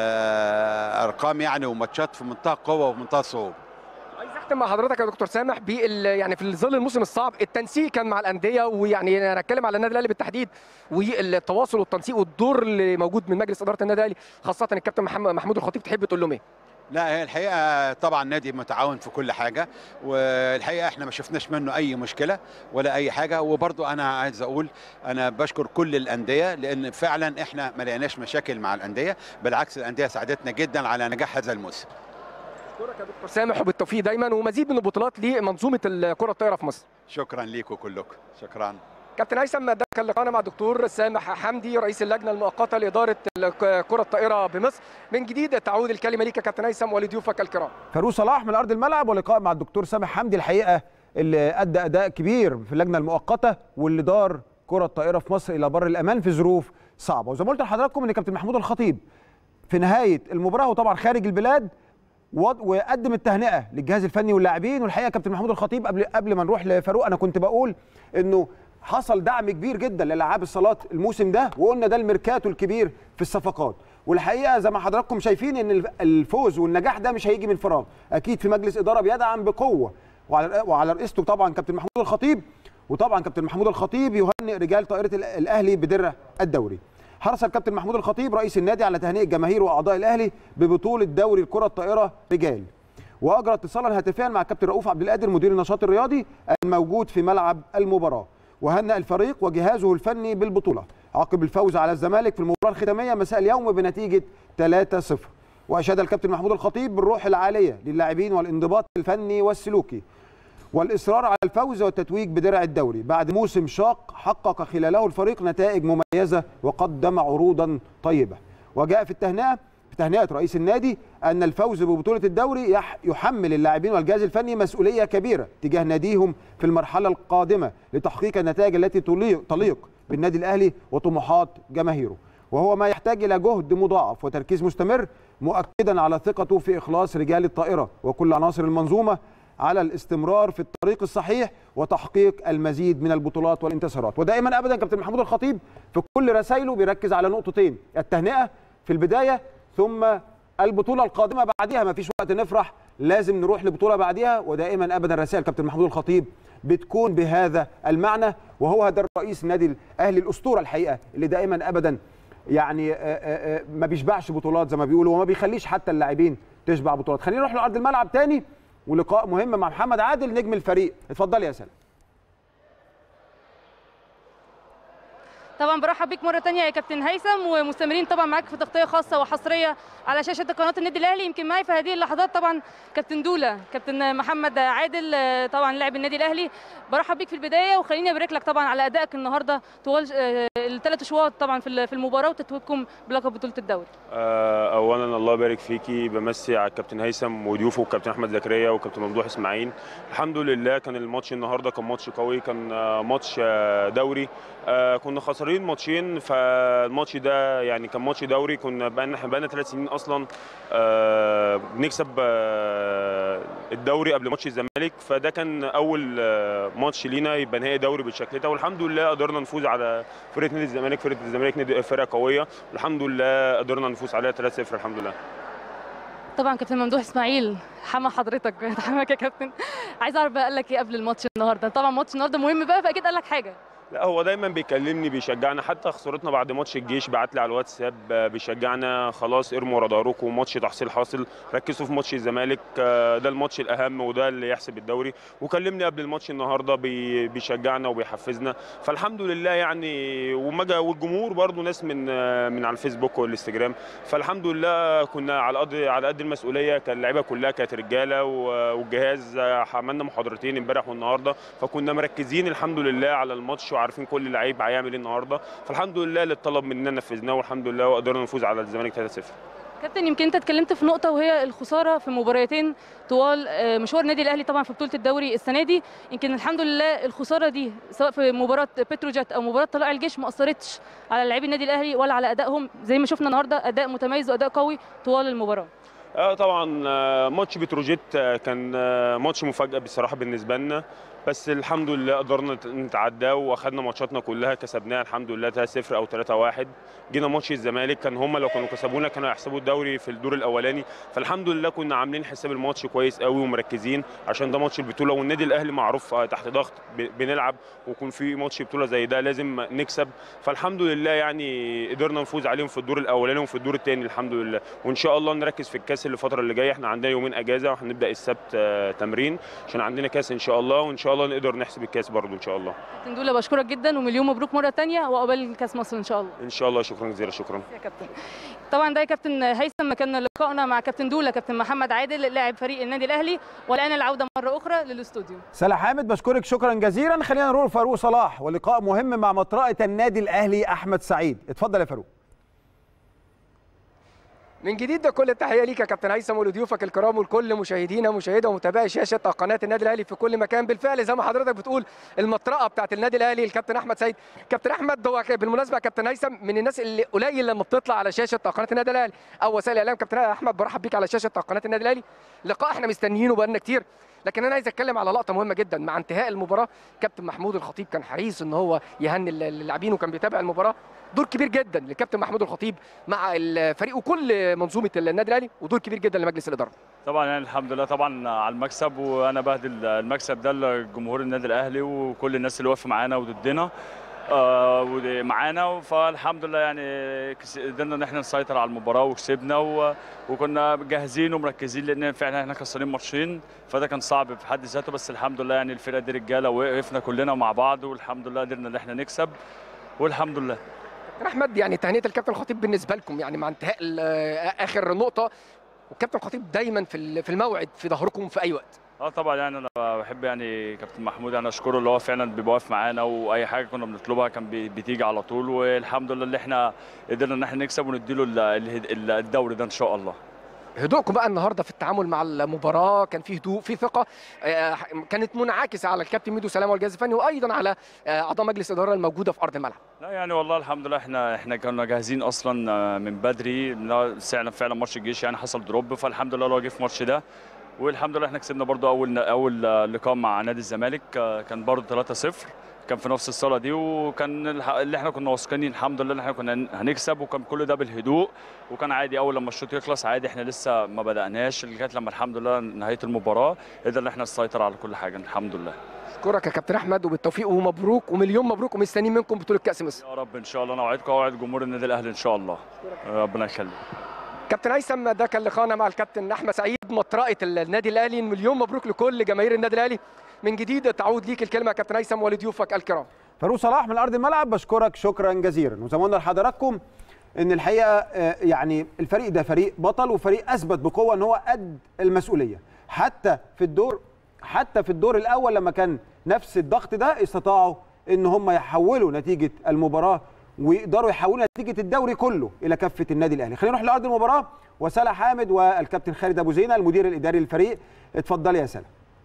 ارقام يعني وماتشات في منتهى القوه وفي منتهى الصعوبه عايز اختم مع حضرتك يا دكتور سامح بال يعني في ظل الموسم الصعب التنسيق كان مع الانديه ويعني انا اتكلم على النادي الاهلي بالتحديد والتواصل والتنسيق والدور اللي موجود من مجلس اداره النادي الاهلي خاصه الكابتن محمد محمود الخطيب تحب تقول لهم ايه؟ لا هي الحقيقه طبعا نادي متعاون في كل حاجه والحقيقه احنا ما شفناش منه اي مشكله ولا اي حاجه وبرضو انا عايز اقول انا بشكر كل الانديه لان فعلا احنا ما لقيناش مشاكل مع الانديه بالعكس الانديه ساعدتنا جدا على نجاح هذا الموسم اشكرك يا دكتور سامح وبالتوفيق دايما ومزيد من البطولات لمنظومه الكره الطايره في مصر شكرا ليكم كلكم شكرا كابتن هيثم ده كان لقاءنا مع دكتور سامح حمدي رئيس اللجنه المؤقته لاداره الكره الطائره بمصر من جديد تعود الكلمه ليك يا كابتن هيثم ولضيوفك الكرام فاروق صلاح من ارض الملعب ولقاء مع الدكتور سامح حمدي الحقيقه اللي ادى اداء كبير في اللجنه المؤقته واللي دار كره الطائره في مصر الى بر الامان في ظروف صعبه وزي ما قلت لحضراتكم ان كابتن محمود الخطيب في نهايه المباراه وطبعا خارج البلاد وقدم التهنئه للجهاز الفني واللاعبين والحقيقه كابتن محمود الخطيب قبل قبل ما نروح لفاروق انا كنت بقول انه حصل دعم كبير جدا لالعاب الصالات الموسم ده وقلنا ده الميركاتو الكبير في الصفقات والحقيقه زي ما حضراتكم شايفين ان الفوز والنجاح ده مش هيجي من فراغ اكيد في مجلس اداره بيدعم بقوه وعلى وعلى رئيسته طبعا كابتن محمود الخطيب وطبعا كابتن محمود الخطيب يهنئ رجال طائره الاهلي بدرع الدوري حرص الكابتن محمود الخطيب رئيس النادي على تهنئه جماهير واعضاء الاهلي ببطوله دوري الكره الطائره رجال واجرى اتصالا هاتفيا مع الكابتن رؤوف عبد القادر مدير النشاط الرياضي الموجود في ملعب المباراه وهنأ الفريق وجهازه الفني بالبطوله عقب الفوز على الزمالك في المباراه الختاميه مساء اليوم بنتيجه 3-0 واشاد الكابتن محمود الخطيب بالروح العاليه للاعبين والانضباط الفني والسلوكي والاصرار على الفوز والتتويج بدرع الدوري بعد موسم شاق حقق خلاله الفريق نتائج مميزه وقدم عروضا طيبه وجاء في التهنئه في تهنئه رئيس النادي ان الفوز ببطوله الدوري يحمل اللاعبين والجهاز الفني مسؤوليه كبيره تجاه ناديهم في المرحله القادمه لتحقيق النتائج التي تليق بالنادي الاهلي وطموحات جماهيره وهو ما يحتاج الى جهد مضاعف وتركيز مستمر مؤكدا على ثقته في اخلاص رجال الطائره وكل عناصر المنظومه على الاستمرار في الطريق الصحيح وتحقيق المزيد من البطولات والانتصارات ودائما ابدا كابتن محمود الخطيب في كل رسائله بيركز على نقطتين التهنئه في البدايه ثم البطوله القادمه بعدها ما فيش وقت نفرح لازم نروح لبطوله بعدها ودائما ابدا رسائل كابتن محمود الخطيب بتكون بهذا المعنى وهو ده رئيس النادي الاهلي الاسطوره الحقيقه اللي دائما ابدا يعني ما بيشبعش بطولات زي ما بيقولوا وما بيخليش حتى اللاعبين تشبع بطولات خلينا نروح لارض الملعب تاني ولقاء مهم مع محمد عادل نجم الفريق اتفضل يا سلام طبعا برحب بيك مره تانية يا كابتن هيثم ومستمرين طبعا معاك في تغطيه خاصه وحصريه على شاشه قناه النادي الاهلي يمكن معي في هذه اللحظات طبعا كابتن دوله كابتن محمد عادل آه، طبعا لاعب النادي الاهلي برحب بيك في البدايه وخليني ابارك لك طبعا على ادائك النهارده طوال آه، الثلاث اشواط طبعا في ال- في المباراه وتتويجكم بلقب بطوله الدوري آه، اولا الله يبارك فيكي بمسي على الكابتن هيثم وضيوفه والكابتن احمد زكريا والكابتن ممدوح اسماعيل الحمد لله كان الماتش النهارده كان ماتش قوي كان آه، ماتش آه، دوري آه، كنا خسرانين ماتشين فالماتش ده يعني كان ماتش دوري كنا بقالنا احنا بقالنا ثلاث سنين اصلا آه، بنكسب آه، الدوري قبل ماتش الزمالك فده كان اول آه، ماتش لينا يبقى نهائي دوري بالشكل ده والحمد لله قدرنا نفوز على فرقه نادي الزمالك فرقه الزمالك نادي- فرقه قويه الحمد لله قدرنا نفوز عليها 3-0 الحمد لله طبعا كابتن ممدوح اسماعيل حما حضرتك حماك يا كابتن عايز اعرف بقى قال لك ايه قبل الماتش النهارده طبعا ماتش النهارده مهم بقى فاكيد قال لك حاجه لا هو دايما بيكلمني بيشجعنا حتى خسارتنا بعد ماتش الجيش بعت لي على الواتساب آه، بيشجعنا خلاص ارموا ورا ظهركم ماتش تحصيل حاصل ركزوا في ماتش الزمالك آه، ده الماتش الاهم وده اللي يحسب الدوري وكلمني قبل الماتش النهارده بي- بيشجعنا وبيحفزنا فالحمد لله يعني وما جا- والجمهور برضو ناس من آه، من على الفيسبوك والانستجرام فالحمد لله كنا على قد على قد المسؤوليه كان اللعيبه كلها كانت رجاله و- والجهاز آه، عملنا محاضرتين امبارح والنهارده فكنا مركزين الحمد لله على الماتش وعارفين كل لعيب هيعمل ايه النهارده فالحمد لله اللي اتطلب مننا نفذناه والحمد لله وقدرنا نفوز على الزمالك 3-0 كابتن يمكن انت اتكلمت في نقطه وهي الخساره في مباراتين طوال آه، مشوار النادي الاهلي طبعا في بطوله الدوري السنه دي يمكن الحمد لله الخساره دي سواء في مباراه بتروجيت او مباراه طلائع الجيش ما اثرتش على لاعبي النادي الاهلي ولا على ادائهم زي ما شفنا النهارده اداء متميز واداء قوي طوال المباراه اه طبعا آه، ماتش بتروجيت آه، كان آه، ماتش مفاجاه بصراحه بالنسبه لنا بس الحمد لله قدرنا نت- نتعداه واخدنا ماتشاتنا كلها كسبناها الحمد لله 3-0 او 3-1 جينا ماتش الزمالك كان هم لو كانوا كسبونا كانوا هيحسبوا الدوري في الدور الاولاني فالحمد لله كنا عاملين حساب الماتش كويس قوي ومركزين عشان ده ماتش البطوله والنادي الاهلي معروف آه، تحت ضغط ب- بنلعب ويكون في ماتش بطوله زي ده لازم نكسب فالحمد لله يعني قدرنا نفوز عليهم في الدور الاولاني وفي الدور الثاني الحمد لله وان شاء الله نركز في الكاس الفتره اللي جايه احنا عندنا يومين اجازه وهنبدا السبت آه، تمرين عشان عندنا كاس ان شاء الله وان شاء الله نقدر نحسب الكاس برضو ان شاء الله كابتن دوله بشكرك جدا ومليون مبروك مره تانية وعقبال كاس مصر ان شاء الله ان شاء الله شكرا جزيلا شكرا يا كابتن طبعا ده يا كابتن هيثم كان لقائنا مع كابتن دوله كابتن محمد عادل لاعب فريق النادي الاهلي والان العوده مره اخرى للاستوديو سلا حامد بشكرك شكرا جزيلا خلينا نروح لفاروق صلاح ولقاء مهم مع مطرقه النادي الاهلي احمد سعيد اتفضل يا فاروق من جديد ده كل التحيه ليك يا كابتن هيثم ولضيوفك الكرام ولكل مشاهدينا ومشاهدة ومتابعي شاشه قناه النادي الاهلي في كل مكان بالفعل زي ما حضرتك بتقول المطرقه بتاعت النادي الاهلي الكابتن احمد سعيد كابتن احمد هو بالمناسبه يا كابتن هيثم من الناس اللي قليل لما بتطلع على شاشه قناه النادي الاهلي او وسائل الاعلام كابتن احمد برحب بيك على شاشه قناه النادي الاهلي لقاء احنا مستنيينه بقالنا كتير لكن انا عايز اتكلم على لقطه مهمه جدا مع انتهاء المباراه كابتن محمود الخطيب كان حريص ان هو يهني اللاعبين وكان بيتابع المباراه دور كبير جدا للكابتن محمود الخطيب مع الفريق وكل منظومه النادي الاهلي ودور كبير جدا لمجلس الاداره طبعا يعني الحمد لله طبعا على المكسب وانا بهدي المكسب ده لجمهور النادي الاهلي وكل الناس اللي واقفه معانا وضدنا آه ودي معانا فالحمد لله يعني كس- قدرنا ان احنا نسيطر على المباراه وكسبنا و... وكنا جاهزين ومركزين لان فعلا احنا خسرانين ماتشين فده كان صعب في حد ذاته بس الحمد لله يعني الفرقه دي رجاله وقفنا كلنا مع بعض والحمد لله قدرنا ان احنا نكسب والحمد لله كابتن احمد يعني تهنئه الكابتن الخطيب بالنسبه لكم يعني مع انتهاء ال- اخر نقطه والكابتن الخطيب دايما في ال- في الموعد في ظهركم في اي وقت اه طبعا يعني انا بحب يعني كابتن محمود انا اشكره اللي هو فعلا بيبقى واقف معانا واي حاجه كنا بنطلبها كان بي- بتيجي على طول والحمد لله اللي احنا قدرنا ان احنا نكسب ونديله ال- ال- الدوري ده ان شاء الله هدوءكم بقى النهارده في التعامل مع المباراه كان في هدوء في ثقه آه، كانت منعكسه على الكابتن ميدو سلامه والجهاز الفني وايضا على آه، اعضاء مجلس الاداره الموجوده في ارض الملعب لا يعني والله الحمد لله احنا احنا كنا جاهزين اصلا آه، من بدري لا، فعلا فعلا ماتش الجيش يعني حصل دروب فالحمد لله لو جه في الماتش ده والحمد لله احنا كسبنا برضو اول اول آه، لقاء مع نادي الزمالك آه، كان برضو 3-0 كان في نفس الصاله دي وكان الح- اللي احنا كنا واثقين الحمد لله ان احنا كنا هنكسب وكان كل ده بالهدوء وكان عادي اول لما الشوط يخلص عادي احنا لسه ما بدأناش لغايه لما الحمد لله نهايه المباراه قدرنا ان احنا نسيطر على كل حاجه الحمد لله اشكرك يا كابتن احمد وبالتوفيق ومبروك ومليون مبروك ومستنيين منكم بطوله كاس مصر يا رب ان شاء الله انا اوعدكم اوعد جمهور النادي الاهلي ان شاء الله ربنا يخليك كابتن هيثم ده كان لقاءنا مع الكابتن احمد سعيد مطرقه النادي الاهلي مليون مبروك لكل جماهير النادي الاهلي من جديد تعود ليك الكلمه يا كابتن هيثم ولضيوفك الكرام فاروق صلاح من ارض الملعب بشكرك شكرا جزيلا وزي ما قلنا لحضراتكم ان الحقيقه آه، يعني الفريق ده فريق بطل وفريق اثبت بقوه ان هو قد المسؤوليه حتى في الدور حتى في الدور الاول لما كان نفس الضغط ده استطاعوا ان هم يحولوا نتيجه المباراه ويقدروا يحولوا نتيجه الدوري كله الى كفه النادي الاهلي خلينا نروح لارض المباراه وسالة حامد والكابتن خالد ابو زينه المدير الاداري للفريق اتفضلي يا سالة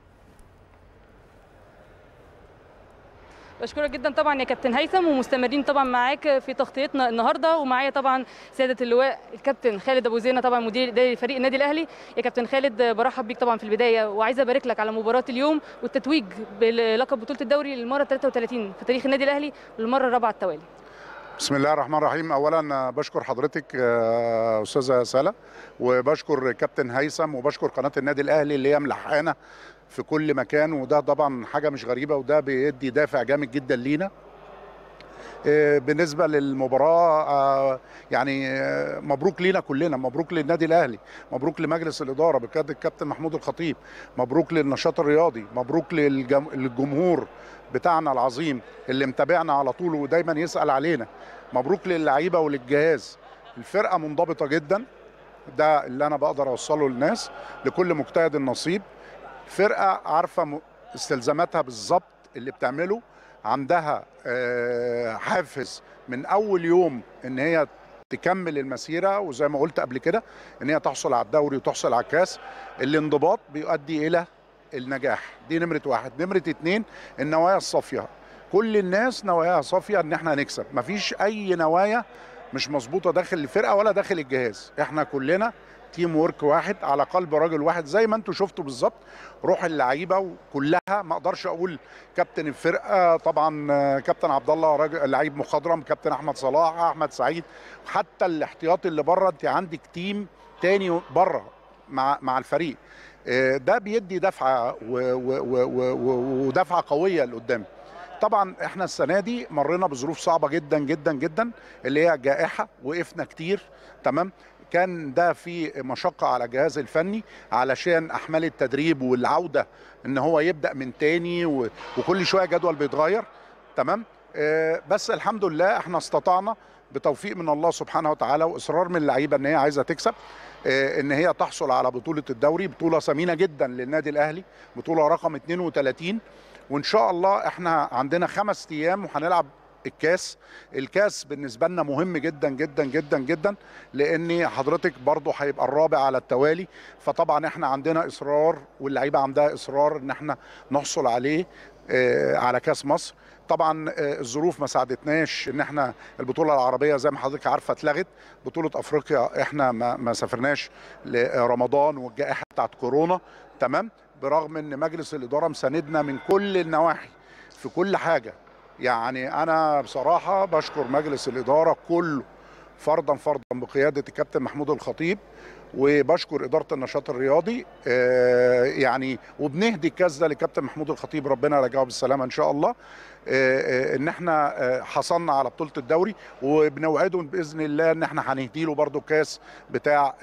بشكرك جدا طبعا يا كابتن هيثم ومستمرين طبعا معاك في تغطيتنا النهارده ومعايا طبعا سياده اللواء الكابتن خالد ابو زينه طبعا مدير اداري فريق النادي الاهلي يا كابتن خالد برحب بيك طبعا في البدايه وعايزه ابارك لك على مباراه اليوم والتتويج بلقب بطوله الدوري للمره 33 في تاريخ النادي الاهلي للمره الرابعه التوالي بسم الله الرحمن الرحيم اولا بشكر حضرتك آه، استاذه سلا وبشكر كابتن هيثم وبشكر قناه النادي الاهلي اللي هي ملحقانا في كل مكان وده طبعا حاجه مش غريبه وده بيدي دافع جامد جدا لينا آه، بالنسبه للمباراه آه، يعني آه، مبروك لينا كلنا مبروك للنادي الاهلي مبروك لمجلس الاداره بقياده الكابتن محمود الخطيب مبروك للنشاط الرياضي مبروك للجم- للجمهور بتاعنا العظيم اللي متابعنا على طول ودايما يسال علينا مبروك للعيبه وللجهاز الفرقه منضبطه جدا ده اللي انا بقدر اوصله للناس لكل مجتهد النصيب فرقه عارفه م- استلزاماتها بالظبط اللي بتعمله عندها آه، حافز من اول يوم ان هي تكمل المسيره وزي ما قلت قبل كده ان هي تحصل على الدوري وتحصل على الكاس الانضباط بيؤدي الى النجاح دي نمره واحد نمره اتنين النوايا الصافيه كل الناس نواياها صافيه ان احنا هنكسب مفيش اي نوايا مش مظبوطه داخل الفرقه ولا داخل الجهاز احنا كلنا تيم ورك واحد على قلب رجل واحد زي ما انتم شفتوا بالظبط روح اللعيبه وكلها ما اقدرش اقول كابتن الفرقه طبعا آه، كابتن عبد الله راجل لعيب مخضرم كابتن احمد صلاح احمد سعيد حتى الاحتياطي اللي بره انت عندك تيم تاني بره مع مع الفريق آه، ده بيدي دفعه و- و- و- و- و- ودفعه قويه لقدام طبعا احنا السنه دي مرينا بظروف صعبه جدا جدا جدا اللي هي جائحه وقفنا كتير تمام كان ده في مشقه على الجهاز الفني علشان احمال التدريب والعوده ان هو يبدا من تاني و- وكل شويه جدول بيتغير تمام آه، بس الحمد لله احنا استطعنا بتوفيق من الله سبحانه وتعالى واصرار من اللعيبه ان هي عايزه تكسب آه، ان هي تحصل على بطوله الدوري بطوله ثمينه جدا للنادي الاهلي بطوله رقم 32 وان شاء الله احنا عندنا خمس ايام وهنلعب الكاس الكاس بالنسبه لنا مهم جدا جدا جدا جدا لان حضرتك برضه هيبقى الرابع على التوالي فطبعا احنا عندنا اصرار واللعيبه عندها اصرار ان احنا نحصل عليه آه، على كاس مصر طبعا آه، الظروف ما ساعدتناش ان احنا البطوله العربيه زي ما حضرتك عارفه اتلغت بطوله افريقيا احنا ما, ما سافرناش لرمضان والجائحه بتاعت كورونا تمام برغم ان مجلس الاداره مساندنا من كل النواحي في كل حاجه يعني انا بصراحه بشكر مجلس الاداره كله فردا فردا بقياده الكابتن محمود الخطيب وبشكر اداره النشاط الرياضي آه، يعني وبنهدي الكاس ده لكابتن محمود الخطيب ربنا يرجعه بالسلامه ان شاء الله آه، آه، ان احنا آه، حصلنا على بطوله الدوري وبنوعده باذن الله ان احنا هنهدي له برده كاس بتاع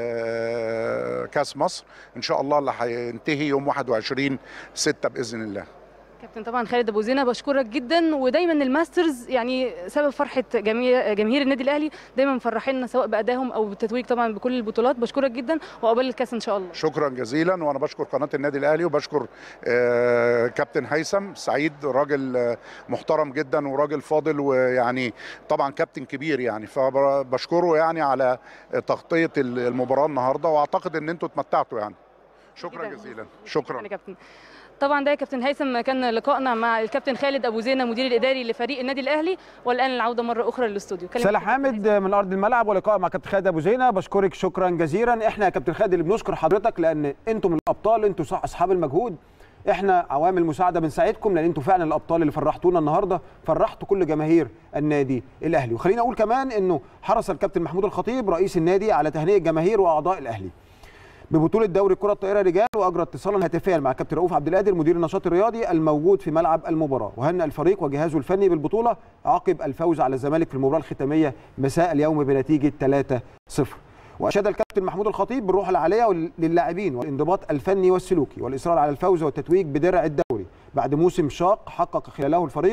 آه، كاس مصر ان شاء الله اللي هينتهي يوم 21 6 باذن الله كابتن طبعا خالد ابو زينه بشكرك جدا ودايما الماسترز يعني سبب فرحه جميع جماهير النادي الاهلي دايما مفرحيننا سواء بادائهم او بالتتويج طبعا بكل البطولات بشكرك جدا وعقبال الكاس ان شاء الله شكرا جزيلا وانا بشكر قناه النادي الاهلي وبشكر آه، كابتن هيثم سعيد راجل آه، محترم جدا وراجل فاضل ويعني طبعا كابتن كبير يعني فبشكره يعني على تغطيه المباراه النهارده واعتقد ان انتوا اتمتعتوا يعني شكرا جزيلا شكرا يا كابتن طبعا ده يا كابتن هيثم كان لقائنا مع الكابتن خالد ابو زينه المدير الاداري لفريق النادي الاهلي والان العوده مره اخرى للاستوديو كلمة سالة حامد من ارض الملعب ولقاء مع كابتن خالد ابو زينه بشكرك شكرا جزيلا احنا يا كابتن خالد اللي بنشكر حضرتك لان انتم الابطال انتم صح اصحاب المجهود احنا عوامل مساعده بنساعدكم لان انتم فعلا الابطال اللي فرحتونا النهارده فرحتوا كل جماهير النادي الاهلي وخلينا اقول كمان انه حرص الكابتن محمود الخطيب رئيس النادي على تهنئه الجماهير واعضاء الاهلي ببطوله دوري كره الطائره رجال واجرى اتصالا هاتفيا مع كابتن رؤوف عبد القادر مدير النشاط الرياضي الموجود في ملعب المباراه وهنأ الفريق وجهازه الفني بالبطوله عقب الفوز على الزمالك في المباراه الختاميه مساء اليوم بنتيجه 3-0 واشاد الكابتن محمود الخطيب بالروح العاليه للاعبين والانضباط الفني والسلوكي والاصرار على الفوز والتتويج بدرع الدوري بعد موسم شاق حقق خلاله الفريق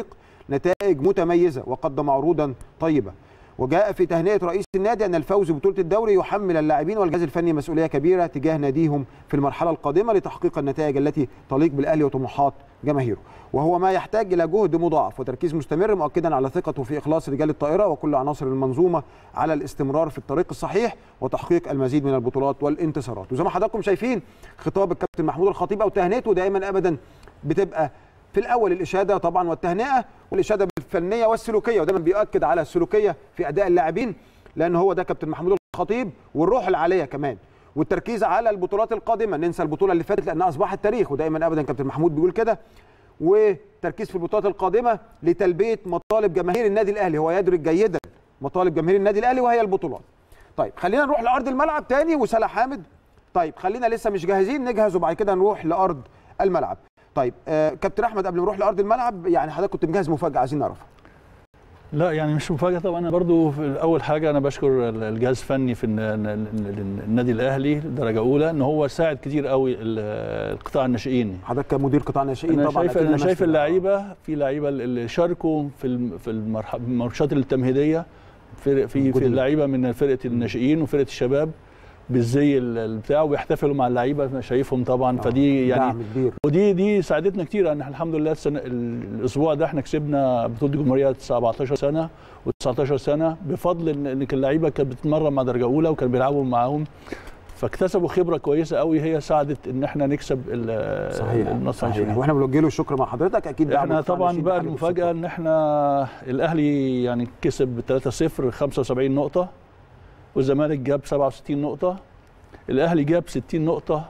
نتائج متميزه وقدم عروضا طيبه وجاء في تهنئه رئيس النادي ان الفوز ببطوله الدوري يحمل اللاعبين والجهاز الفني مسؤوليه كبيره تجاه ناديهم في المرحله القادمه لتحقيق النتائج التي تليق بالاهلي وطموحات جماهيره وهو ما يحتاج الى جهد مضاعف وتركيز مستمر مؤكدا على ثقته في اخلاص رجال الطائره وكل عناصر المنظومه على الاستمرار في الطريق الصحيح وتحقيق المزيد من البطولات والانتصارات وزي ما حضراتكم شايفين خطاب الكابتن محمود الخطيب او تهنئته دائما ابدا بتبقى في الاول الاشاده طبعا والتهنئه والاشاده بالفنيه والسلوكيه ودايما بيؤكد على السلوكيه في اداء اللاعبين لان هو ده كابتن محمود الخطيب والروح العاليه كمان والتركيز على البطولات القادمه ننسى البطوله اللي فاتت لانها اصبحت تاريخ ودايما ابدا كابتن محمود بيقول كده وتركيز في البطولات القادمه لتلبيه مطالب جماهير النادي الاهلي هو يدرك جيدا مطالب جماهير النادي الاهلي وهي البطولات طيب خلينا نروح لارض الملعب تاني وسلا حامد طيب خلينا لسه مش جاهزين نجهز وبعد كده نروح لارض الملعب طيب آه كابتن احمد قبل ما نروح لارض الملعب يعني حضرتك كنت مجهز مفاجاه عايزين نعرفها لا يعني مش مفاجاه طبعا انا برضو في اول حاجه انا بشكر الجهاز الفني في النادي الاهلي درجه اولى ان هو ساعد كتير قوي القطاع الناشئين حضرتك كمدير قطاع الناشئين انا طبعا شايف انا شايف اللعيبه في لعيبه اللي شاركوا في في الماتشات التمهيديه في في, في اللعيبه من فرقه الناشئين وفرقه الشباب بالزي البتاع وبيحتفلوا مع اللعيبه شايفهم طبعا فدي يعني كبير. ودي دي ساعدتنا كتير ان الحمد لله السنة الاسبوع ده احنا كسبنا بطوله الجمهوريه 17 سنه و19 سنه بفضل ان اللعيبه كانت بتتمرن مع درجه اولى وكانوا بيلعبوا معاهم فاكتسبوا خبره كويسه قوي هي ساعدت ان احنا نكسب صحيح النصر صحيح واحنا بنوجه له الشكر مع حضرتك اكيد احنا طبعا بقى المفاجاه ان احنا الاهلي يعني كسب 3-0 75 نقطه والزمالك جاب 67 نقطة الأهلي جاب 60 نقطة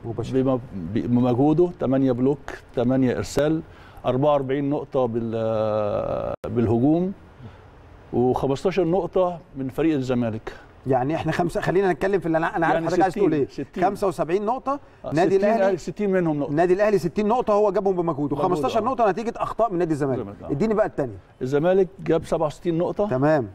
بمجهوده 8 بلوك 8 إرسال 44 نقطة بالهجوم و15 نقطة من فريق الزمالك يعني احنا خمسه خلينا نتكلم في اللي انا انا عارف يعني حضرتك عايز تقول ايه 60 75 نقطه آه، نادي 60 الاهلي 60 منهم نقطة النادي الاهلي 60 نقطه هو جابهم بمجهوده بمجهوده، 15 آه. نقطه نتيجه اخطاء من نادي الزمالك الزمالك، آه. اديني بقى الثانيه الزمالك جاب 67 نقطة تمام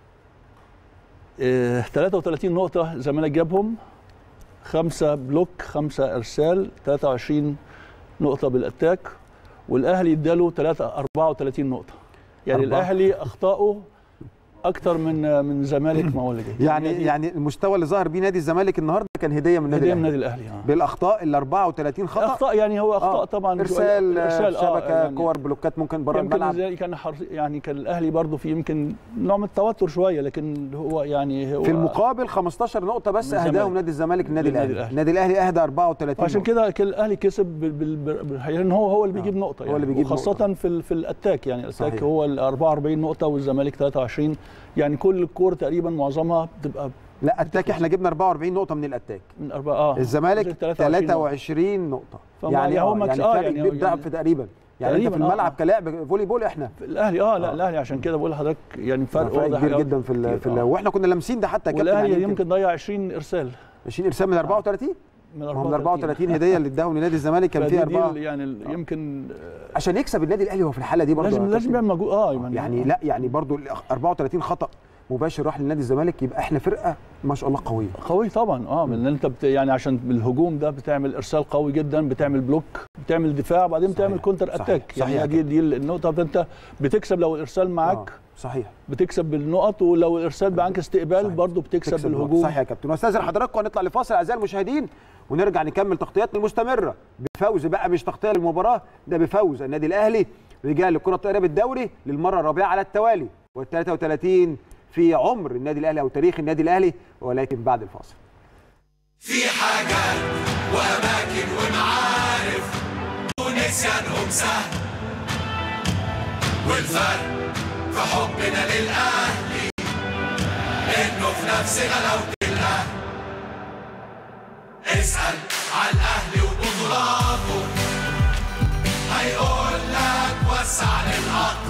اه 33 نقطة الزمالك جابهم خمسة بلوك خمسة إرسال 23 نقطة بالأتاك والأهلي اداله 3 34 نقطة يعني أربعة. الأهلي أخطائه أكتر من من الزمالك ما هو اللي جاي يعني يعني المستوى اللي ظهر بيه نادي الزمالك النهارده كان هديه من النادي هدية من الاهلي النادي الأهلي آه. بالاخطاء ال 34 خطا أخطاء يعني هو أخطاء آه. طبعا ارسال إرسال، آه، شبكه يعني كور بلوكات ممكن بره يمكن الملعب زي كان حرص يعني كان الاهلي برضه في يمكن نوع من التوتر شويه لكن هو يعني هو في المقابل 15 نقطه بس من اهداهم الزمالك. نادي الزمالك النادي للنادي الاهلي الأهلي. النادي الاهلي اهدى 34 عشان نقطة. كده كان الاهلي كسب بال- بال- بال- بالحقيقه ان هو هو اللي بيجيب نقطه يعني هو اللي بيجيب وخاصه نقطة. في ال- في الاتاك يعني الاتاك صحيح. هو ال 44 نقطه والزمالك 23 يعني كل الكور تقريبا معظمها بتبقى لا اتاك احنا جبنا 44 نقطه من الاتاك من اربعه اه الزمالك 23 نقطة. 23 نقطه فما يعني يعني هو آه، مكس- يعني آه، فرق يعني- كبير يعني- ضعف تقريبا يعني انت في تقريباً، آه، الملعب آه. كلاعب فولي بول احنا الاهلي اه لا الاهلي عشان كده بقول لحضرتك يعني فرق فرق واضح كبير أوي. جدا في ال في ال آه. واحنا كنا لامسين ده حتى يا كابتن والاهلي يعني يمكن ضيع 20 ارسال 20 ارسال من 34 من ما هو من 34 هديه اللي اداهم لنادي الزمالك كان فدي- فيه دي اربعه ال- يعني ال- يمكن عشان يكسب النادي الاهلي هو في الحاله دي برضه لازم يا لازم كابتن. يعمل مجهود اه يعني, يعني لا يعني برضه ال 34 خطا مباشر راح لنادي الزمالك يبقى احنا فرقه ما شاء الله قويه قوي طبعا اه لان انت بت يعني عشان الهجوم ده بتعمل ارسال قوي جدا بتعمل بلوك بتعمل دفاع بعدين بتعمل كونتر صحيح، اتاك صحيح يعني دي دي النقطه فانت بتكسب لو الارسال معاك آه، صحيح بتكسب بالنقط ولو الارسال معاك استقبال برضه بتكسب تكسب الوقت. بالهجوم صح يا كابتن واستاذن حضراتكم هنطلع لفاصل اعزائي المشاهدين ونرجع نكمل تغطياتنا المستمره بفوز بقى مش تغطيه للمباراه ده بفوز النادي الاهلي رجال الكره الطائره بالدوري للمره الرابعه على التوالي وال 33 في عمر النادي الاهلي او تاريخ النادي الاهلي ولكن بعد الفاصل في حاجات وأماكن ومعارف ونسيانهم سهل والفرق في حبنا للأهلي إنه في نفس غلاوة الأهل اسأل على الأهلي وبطولاته هيقول لك وسع للقطر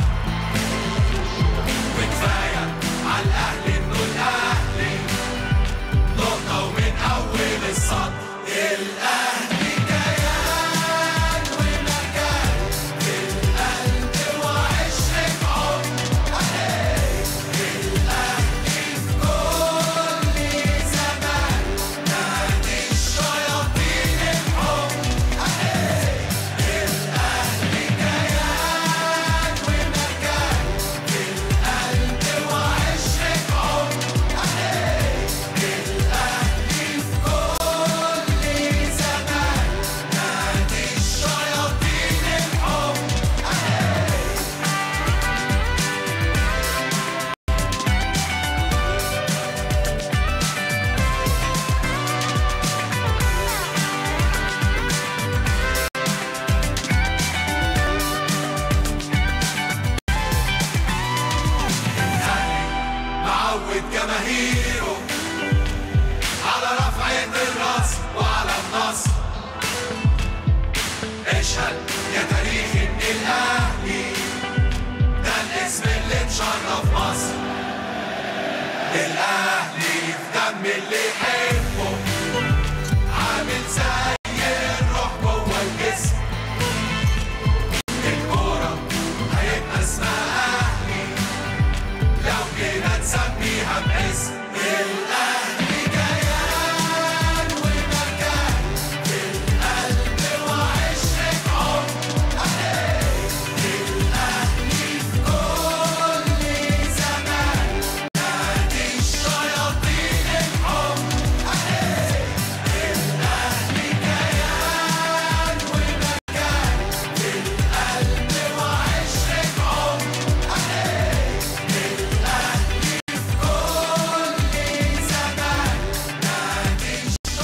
وكفاية على الأهلي إنه الأهلي نقطة ومن أول السطر الأهلي كيان ومكان في القلب وعشرة عمر الأهلي في كل زمان نادي الشياطين عود جماهيره على رفعة الراس وعلى النصر اشهد يا تاريخ ان الاهلي ده الاسم اللي مشرف مصر الاهلي في دم اللي يحبه عامل زي الروح جوه الجسم الكورة هيبقى اسمها اهلي لو جينا نسميها باسم الاهلي كيان ومكان في القلب وعشرة عمر الاهلي في كل زمان نادي الشياطين الحمر الاهلي كيان ومكان في القلب وعشرة عمر الاهلي في كل زمان نادي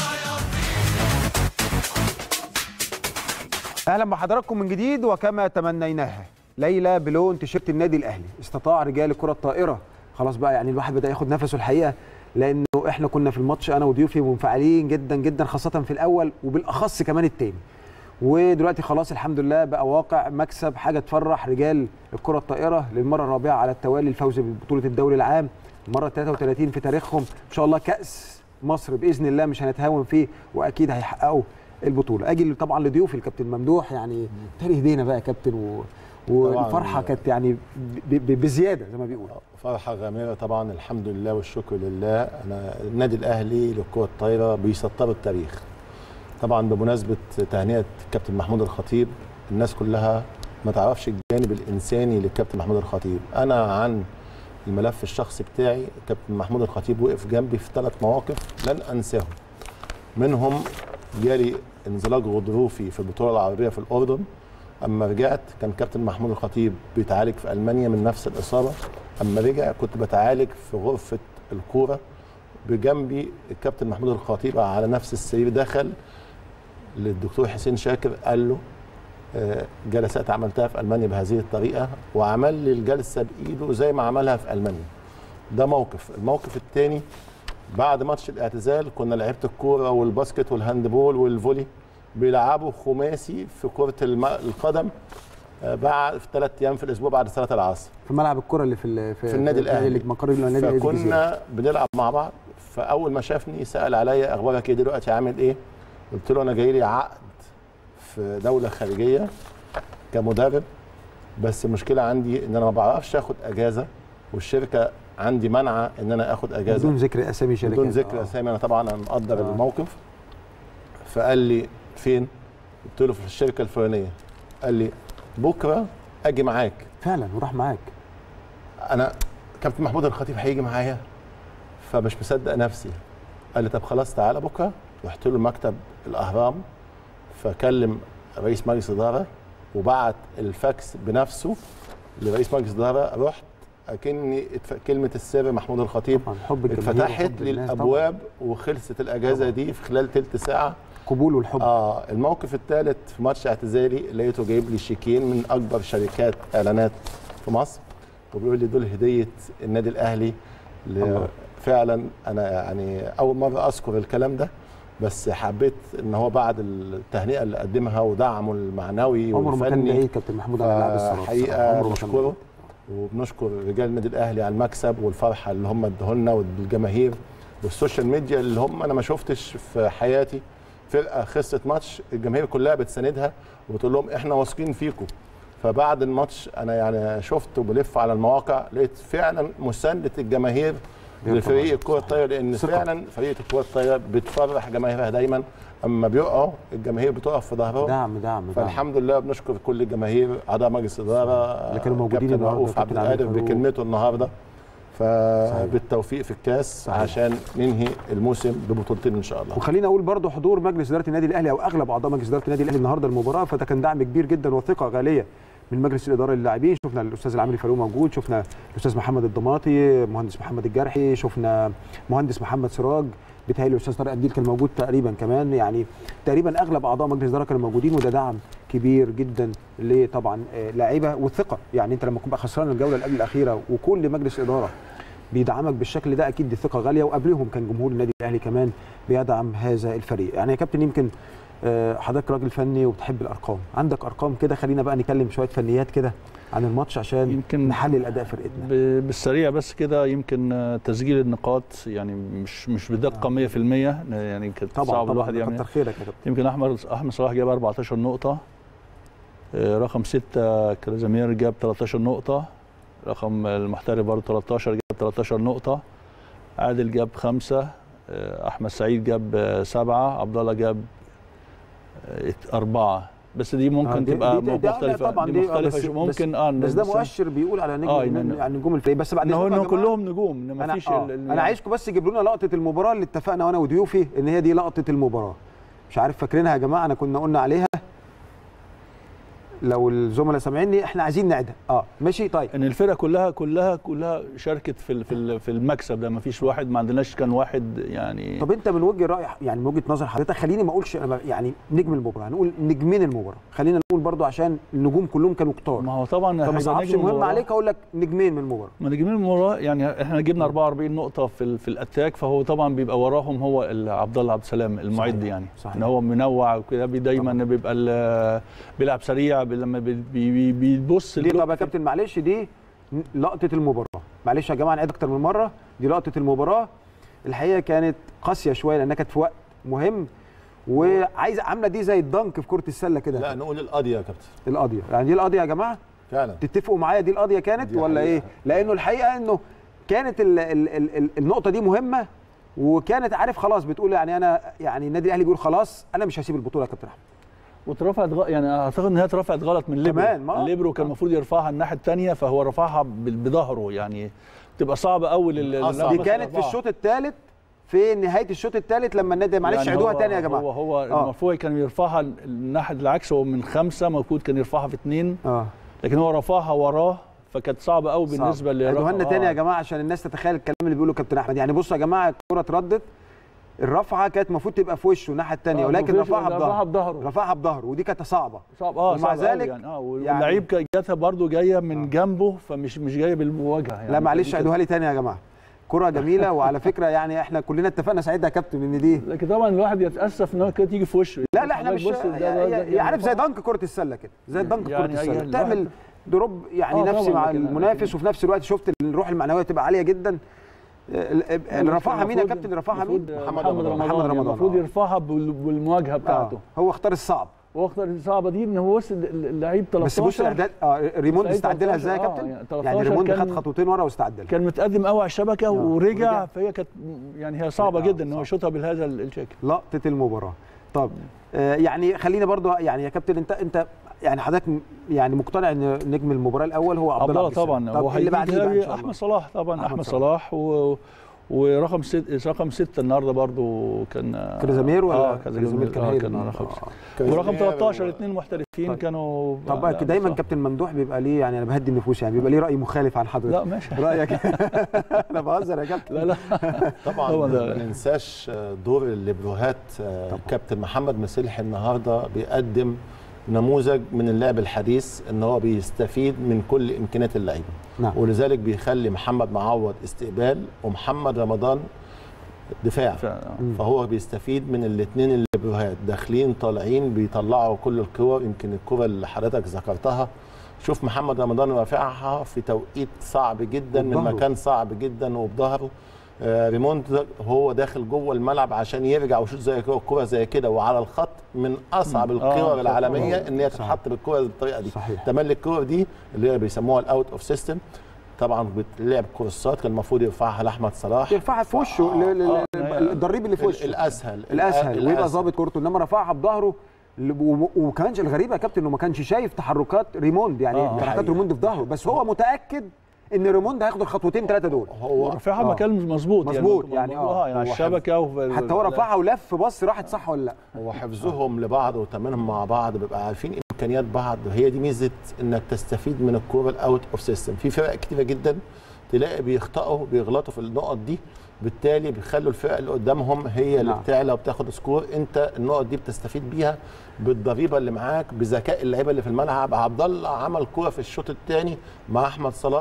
اهلا بحضراتكم من جديد وكما تمنيناها ليلى بلون تيشيرت النادي الاهلي استطاع رجال الكره الطائره خلاص بقى يعني الواحد بدا ياخد نفسه الحقيقه لانه احنا كنا في الماتش انا وضيوفي منفعلين جدا جدا خاصه في الاول وبالاخص كمان التاني ودلوقتي خلاص الحمد لله بقى واقع مكسب حاجه تفرح رجال الكره الطائره للمره الرابعه على التوالي الفوز ببطوله الدوري العام المره 33 في تاريخهم ان شاء الله كاس مصر باذن الله مش هنتهاون فيه واكيد هيحققوا البطوله اجي طبعا لضيوفي الكابتن ممدوح يعني تاني هدينا بقى يا كابتن و... والفرحه كانت يعني ب... ب... بزياده زي ما بيقولوا فرحة غامرة طبعا الحمد لله والشكر لله أنا النادي الأهلي للكرة الطايرة بيسطروا التاريخ طبعا بمناسبة تهنئة الكابتن محمود الخطيب الناس كلها ما تعرفش الجانب الإنساني للكابتن محمود الخطيب أنا عن الملف الشخصي بتاعي الكابتن محمود الخطيب وقف جنبي في ثلاث مواقف لن أنساهم منهم جالي انزلاق غضروفي في البطولة العربية في الأردن اما رجعت كان كابتن محمود الخطيب بيتعالج في المانيا من نفس الاصابه اما رجع كنت بتعالج في غرفه الكوره بجنبي الكابتن محمود الخطيب على نفس السرير دخل للدكتور حسين شاكر قال له آه، جلسات عملتها في المانيا بهذه الطريقه وعمل لي الجلسه بايده زي ما عملها في المانيا ده موقف الموقف الثاني بعد ماتش الاعتزال كنا لعيبه الكوره والباسكت والهاندبول والفولي بيلعبوا خماسي في كره الم- القدم آه، بعد في ثلاث ايام في الاسبوع بعد صلاه العصر في ملعب الكره اللي في ال- في النادي الاهلي اللي مقر النادي الاهلي بالجزيرة. فكنا بنلعب مع بعض فاول ما شافني سال عليا اخبارك ايه دلوقتي عامل ايه قلت له انا جاي لي عقد في دوله خارجيه كمدرب بس المشكله عندي ان انا ما بعرفش اخد اجازه والشركه عندي منعه ان انا اخد اجازه بدون ذكر اسامي شركات بدون ذكر آه. اسامي انا طبعا انا مقدر آه. الموقف فقال لي فين قلت له في الشركه الفلانيه قال لي بكره اجي معاك فعلا وراح معاك انا كابتن محمود الخطيب هيجي معايا فمش مصدق نفسي قال لي طب خلاص تعالى بكره رحت له مكتب الاهرام فكلم رئيس مجلس اداره وبعت الفاكس بنفسه لرئيس مجلس اداره رحت اكني اتف- كلمه السر محمود الخطيب حب الجماهير اتفتحت وحب الناس للابواب وخلصت الاجازه دي في خلال تلت ساعه قبول والحب اه الموقف الثالث في ماتش اعتزالي لقيته جايب لي شيكين من اكبر شركات اعلانات في مصر وبيقول لي دول هديه النادي الاهلي ل- الله. فعلا انا يعني اول مره اذكر الكلام ده بس حبيت ان هو بعد التهنئه اللي قدمها ودعمه المعنوي عمره ما كان والفني بعيد كابتن محمود عن اللاعب الصراحه الصراحة. حقيقه عمره ما كان بشكره بعيد. وبنشكر رجال النادي الاهلي على المكسب والفرحه اللي هم ادوها والجماهير والسوشيال ميديا اللي هم انا ما شفتش في حياتي فرقه خسرت ماتش الجماهير كلها بتساندها وبتقول لهم احنا واثقين فيكم فبعد الماتش انا يعني شفت وبلف على المواقع لقيت فعلا مسانده الجماهير يا لفريق طبعاً. الكره الطايره لان ثقة. فعلا فريق الكره الطايره بتفرح جماهيرها دايما اما بيقعوا الجماهير بتقف في ظهرهم دعم دعم دعم فالحمد لله بنشكر كل الجماهير اعضاء مجلس الاداره اللي كانوا موجودين كابتن النهاردة، رؤوف عبد كابتن عبد القادر الفاروق. بكلمته النهارده فبالتوفيق في الكاس صحيح. عشان ننهي الموسم ببطولتين ان شاء الله وخلينا اقول برضو حضور مجلس اداره النادي الاهلي او اغلب اعضاء مجلس اداره النادي الاهلي النهارده المباراه فده كان دعم كبير جدا وثقه غاليه من مجلس الاداره للاعبين شفنا الاستاذ العامري فاروق موجود شفنا الاستاذ محمد الضماطي مهندس محمد الجرحي شفنا مهندس محمد سراج بيتهيألي الاستاذ طارق قنديل كان موجود تقريبا كمان يعني تقريبا اغلب اعضاء مجلس الاداره كانوا موجودين وده دعم كبير جدا لطبعا آه، لاعيبه والثقه يعني انت لما تكون بقى خسران الجوله اللي قبل الاخيره وكل مجلس اداره بيدعمك بالشكل ده اكيد دي ثقه غاليه وقبلهم كان جمهور النادي الاهلي كمان بيدعم هذا الفريق يعني يا كابتن يمكن آه، حضرتك راجل فني وبتحب الارقام عندك ارقام كده خلينا بقى نتكلم شويه فنيات كده عن الماتش عشان يمكن نحلل اداء فرقتنا ب- بالسريع بس كده يمكن آه، تسجيل النقاط يعني مش مش بدقه 100% يعني كانت طبعا صعب طبعا الواحد كتر يعمل خيرك يا كابتن يمكن احمد احمد صلاح جاب 14 نقطه آه، رقم 6 كرازيمير جاب 13 نقطه رقم المحترف برضه 13 جاب 13 نقطه عادل جاب خمسة آه، احمد سعيد جاب آه، سبعة عبد الله جاب آه، أربعة بس دي ممكن آه، دي- تبقى دي- دي- مختلفة طبعا دي دي آه، مختلفة بس شو- ممكن اه بس ده بس- مؤشر بيقول على نجم آه، من- إن- يعني نجوم الفريق بس بعد إن هو إذنكم يا إنه جماعة، كلهم نجوم إن انا مفيش آه ال- ال- انا عايزكم بس تجيبوا لنا لقطه المباراه اللي اتفقنا وانا وضيوفي ان هي دي لقطه المباراه مش عارف فاكرينها يا جماعه انا كنا قلنا عليها لو الزملاء سامعيني احنا عايزين نعيدها اه ماشي طيب ان الفرقه كلها كلها كلها شاركت في ال- في ال- في المكسب ده ما فيش واحد ما عندناش كان واحد يعني طب انت من وجه راي يعني من وجهه نظر حضرتك خليني ما اقولش أنا يعني نجم المباراه هنقول نجمين المباراه خلينا نقول برضو عشان النجوم كلهم كانوا كتار ما هو طبعا فما هيبقى صعبش نجم المهم المباراة. عليك اقول لك نجمين من المباراه ما نجمين المباراه يعني احنا جبنا 44 نقطه في ال- في الاتاك فهو طبعا بيبقى وراهم هو ال- عبد الله عبد السلام المعد صحيح، يعني صحيح. ان هو منوع وكده بي- دايما بيبقى ال- بيلعب سريع بي- لما بي- بي- بي- بيبص دي طب يا كابتن معلش دي لقطه المباراه معلش يا جماعه نعيد اكتر من مره دي لقطه المباراه الحقيقه كانت قاسيه شويه لانها كانت في وقت مهم وعايز عامله دي زي الدنك في كره السله كده لا نقول القضيه يا كابتن القضيه يعني دي القضيه يا جماعه فعلا تتفقوا معايا دي القضيه كانت دي ولا حقيقة. ايه لانه الحقيقه انه كانت ال ال ال ال النقطه دي مهمه وكانت عارف خلاص بتقول يعني انا يعني النادي الاهلي بيقول خلاص انا مش هسيب البطوله يا كابتن احمد واترفعت غ... يعني اعتقد ان هي اترفعت غلط من ليبرو كمان، ما- الليبرو كان المفروض يرفعها الناحيه الثانيه فهو رفعها ب- بظهره يعني تبقى صعبه قوي لل دي كانت في الشوط الثالث في نهايه الشوط الثالث لما النادي معلش يعني عيدوها هو- تاني يا جماعه هو هو آه. المفروض كان يرفعها الناحيه العكس هو من خمسه المفروض كان يرفعها في اثنين اه لكن هو رفعها وراه فكانت صعبه قوي بالنسبه عيدوها لنا آه. تاني يا جماعه عشان الناس تتخيل الكلام اللي بيقوله كابتن احمد يعني بصوا يا جماعه الكره اتردت الرفعه كانت المفروض تبقى في وشه الناحيه الثانيه آه، ولكن في وشه، رفعها رفعها بظهره بظهره. رفعها بظهره ودي كانت صعبه صعب اه ومع صعب قوي ذلك يعني اه واللعيب كان جاتها برده جايه من جنبه فمش مش جايه بالمواجهه يعني لا معلش فدي عيدوها كانت- لي تاني يا جماعه كره جميله وعلى فكره يعني احنا كلنا اتفقنا ساعتها يا كابتن ان دي لكن طبعا الواحد يتاسف ان هو كانت تيجي في وشه لا لا احنا حضرتك مش بص ده- ده- يعني ده- يعني عارف زي دنك كره السله كده زي دنك يعني كره السله يعني تعمل الواحد- دروب يعني آه نفسي طبعاً، مع لكن- المنافس وفي نفس الوقت شفت الروح المعنويه تبقى عاليه جدا اللي رفعها مين يا المفروض- كابتن رفعها مين المفروض محمد رمضان محمد رمضان المفروض آه. يرفعها بال- بالمواجهه بتاعته آه. هو اختار الصعب هو اختار الصعبه دي ان هو وصل اللعيب 13 بس بص الاعداد اه ريموند سعيد استعد لها ازاي يا 13 كابتن؟ آه، يعني يعني 13 ريموند كان- خد خطوتين ورا واستعد لها كان متقدم قوي على الشبكه ورجع ورجع. فهي كانت يعني هي صعبه جدا ان هو يشوطها بهذا الشكل لقطه المباراه طب آه يعني خلينا برضو يعني يا كابتن انت انت يعني حضرتك م- يعني مقتنع ان نجم المباراه الاول هو عبد عبد الله الله عبد السلام. طبعا طب هو اللي بعديه بقى ان هيجي شاء الله احمد صلاح طبعا أحمد احمد صلاح. صلاح و ورقم ست رقم ستة النهارده برضو كان كريزامير ولا اه كريزامير كان آه هايل كان النهاردة. رقم آه. ستة. ورقم كريزامير 13 و- اثنين محترفين طيب. كانوا طب لا، دايما بصراحة. كابتن ممدوح بيبقى ليه يعني انا بهدي النفوس يعني بيبقى ليه راي مخالف عن حضرتك لا ماشي رايك انا بهزر يا كابتن لا لا طبعا هو ما ده. ننساش دور الليبروهات آه، كابتن محمد مسلحي النهارده بيقدم نموذج من اللعب الحديث ان هو بيستفيد من كل امكانيات اللعيبه نعم. ولذلك بيخلي محمد معوض استقبال ومحمد رمضان دفاع فهو بيستفيد من الاثنين الليبروهات داخلين طالعين بيطلعوا كل الكور يمكن الكره اللي حضرتك ذكرتها شوف محمد رمضان رافعها في توقيت صعب جدا من وبظهره. مكان صعب جدا وبظهره آه، ريموند هو داخل جوه الملعب عشان يرجع ويشوط زي كده الكره زي كده وعلى الخط من اصعب مم. الكور آه، العالميه طبعاً. ان هي صحيح. تتحط بالكره بالطريقه دي صحيح. تملي الكور دي اللي هي بيسموها الاوت اوف سيستم طبعا بتلعب كورسات كان المفروض يرفعها لاحمد صلاح يرفعها في وشه ل- ل- آه، ل- الضريب اللي في وشه الاسهل الاسهل ويبقى الأسهل. ظابط كورته انما رفعها بظهره ل- و- وكمان الغريب يا كابتن انه ما كانش شايف تحركات ريموند يعني آه. تحركات حقيقة. ريموند في ظهره بس هو متاكد ان ريموند هياخد الخطوتين ثلاثه دول هو رافعها آه. مكان مظبوط مظبوط يعني يعني اه يعني على هو الشبكه وفي حتى هو رفعها ولف بص راحت صح ولا لا هو حفظهم لبعض وتمرينهم مع بعض بيبقى عارفين امكانيات بعض وهي دي ميزه انك تستفيد من الكوره الاوت اوف سيستم في فرق كتيره جدا تلاقي بيخطئوا بيغلطوا في النقط دي بالتالي بيخلوا الفرق اللي قدامهم هي اللي نعم. بتعلى وبتاخد سكور انت النقط دي بتستفيد بيها بالضريبه اللي معاك بذكاء اللعيبه اللي في الملعب عبد الله عمل كوره في الشوط الثاني مع احمد صلاح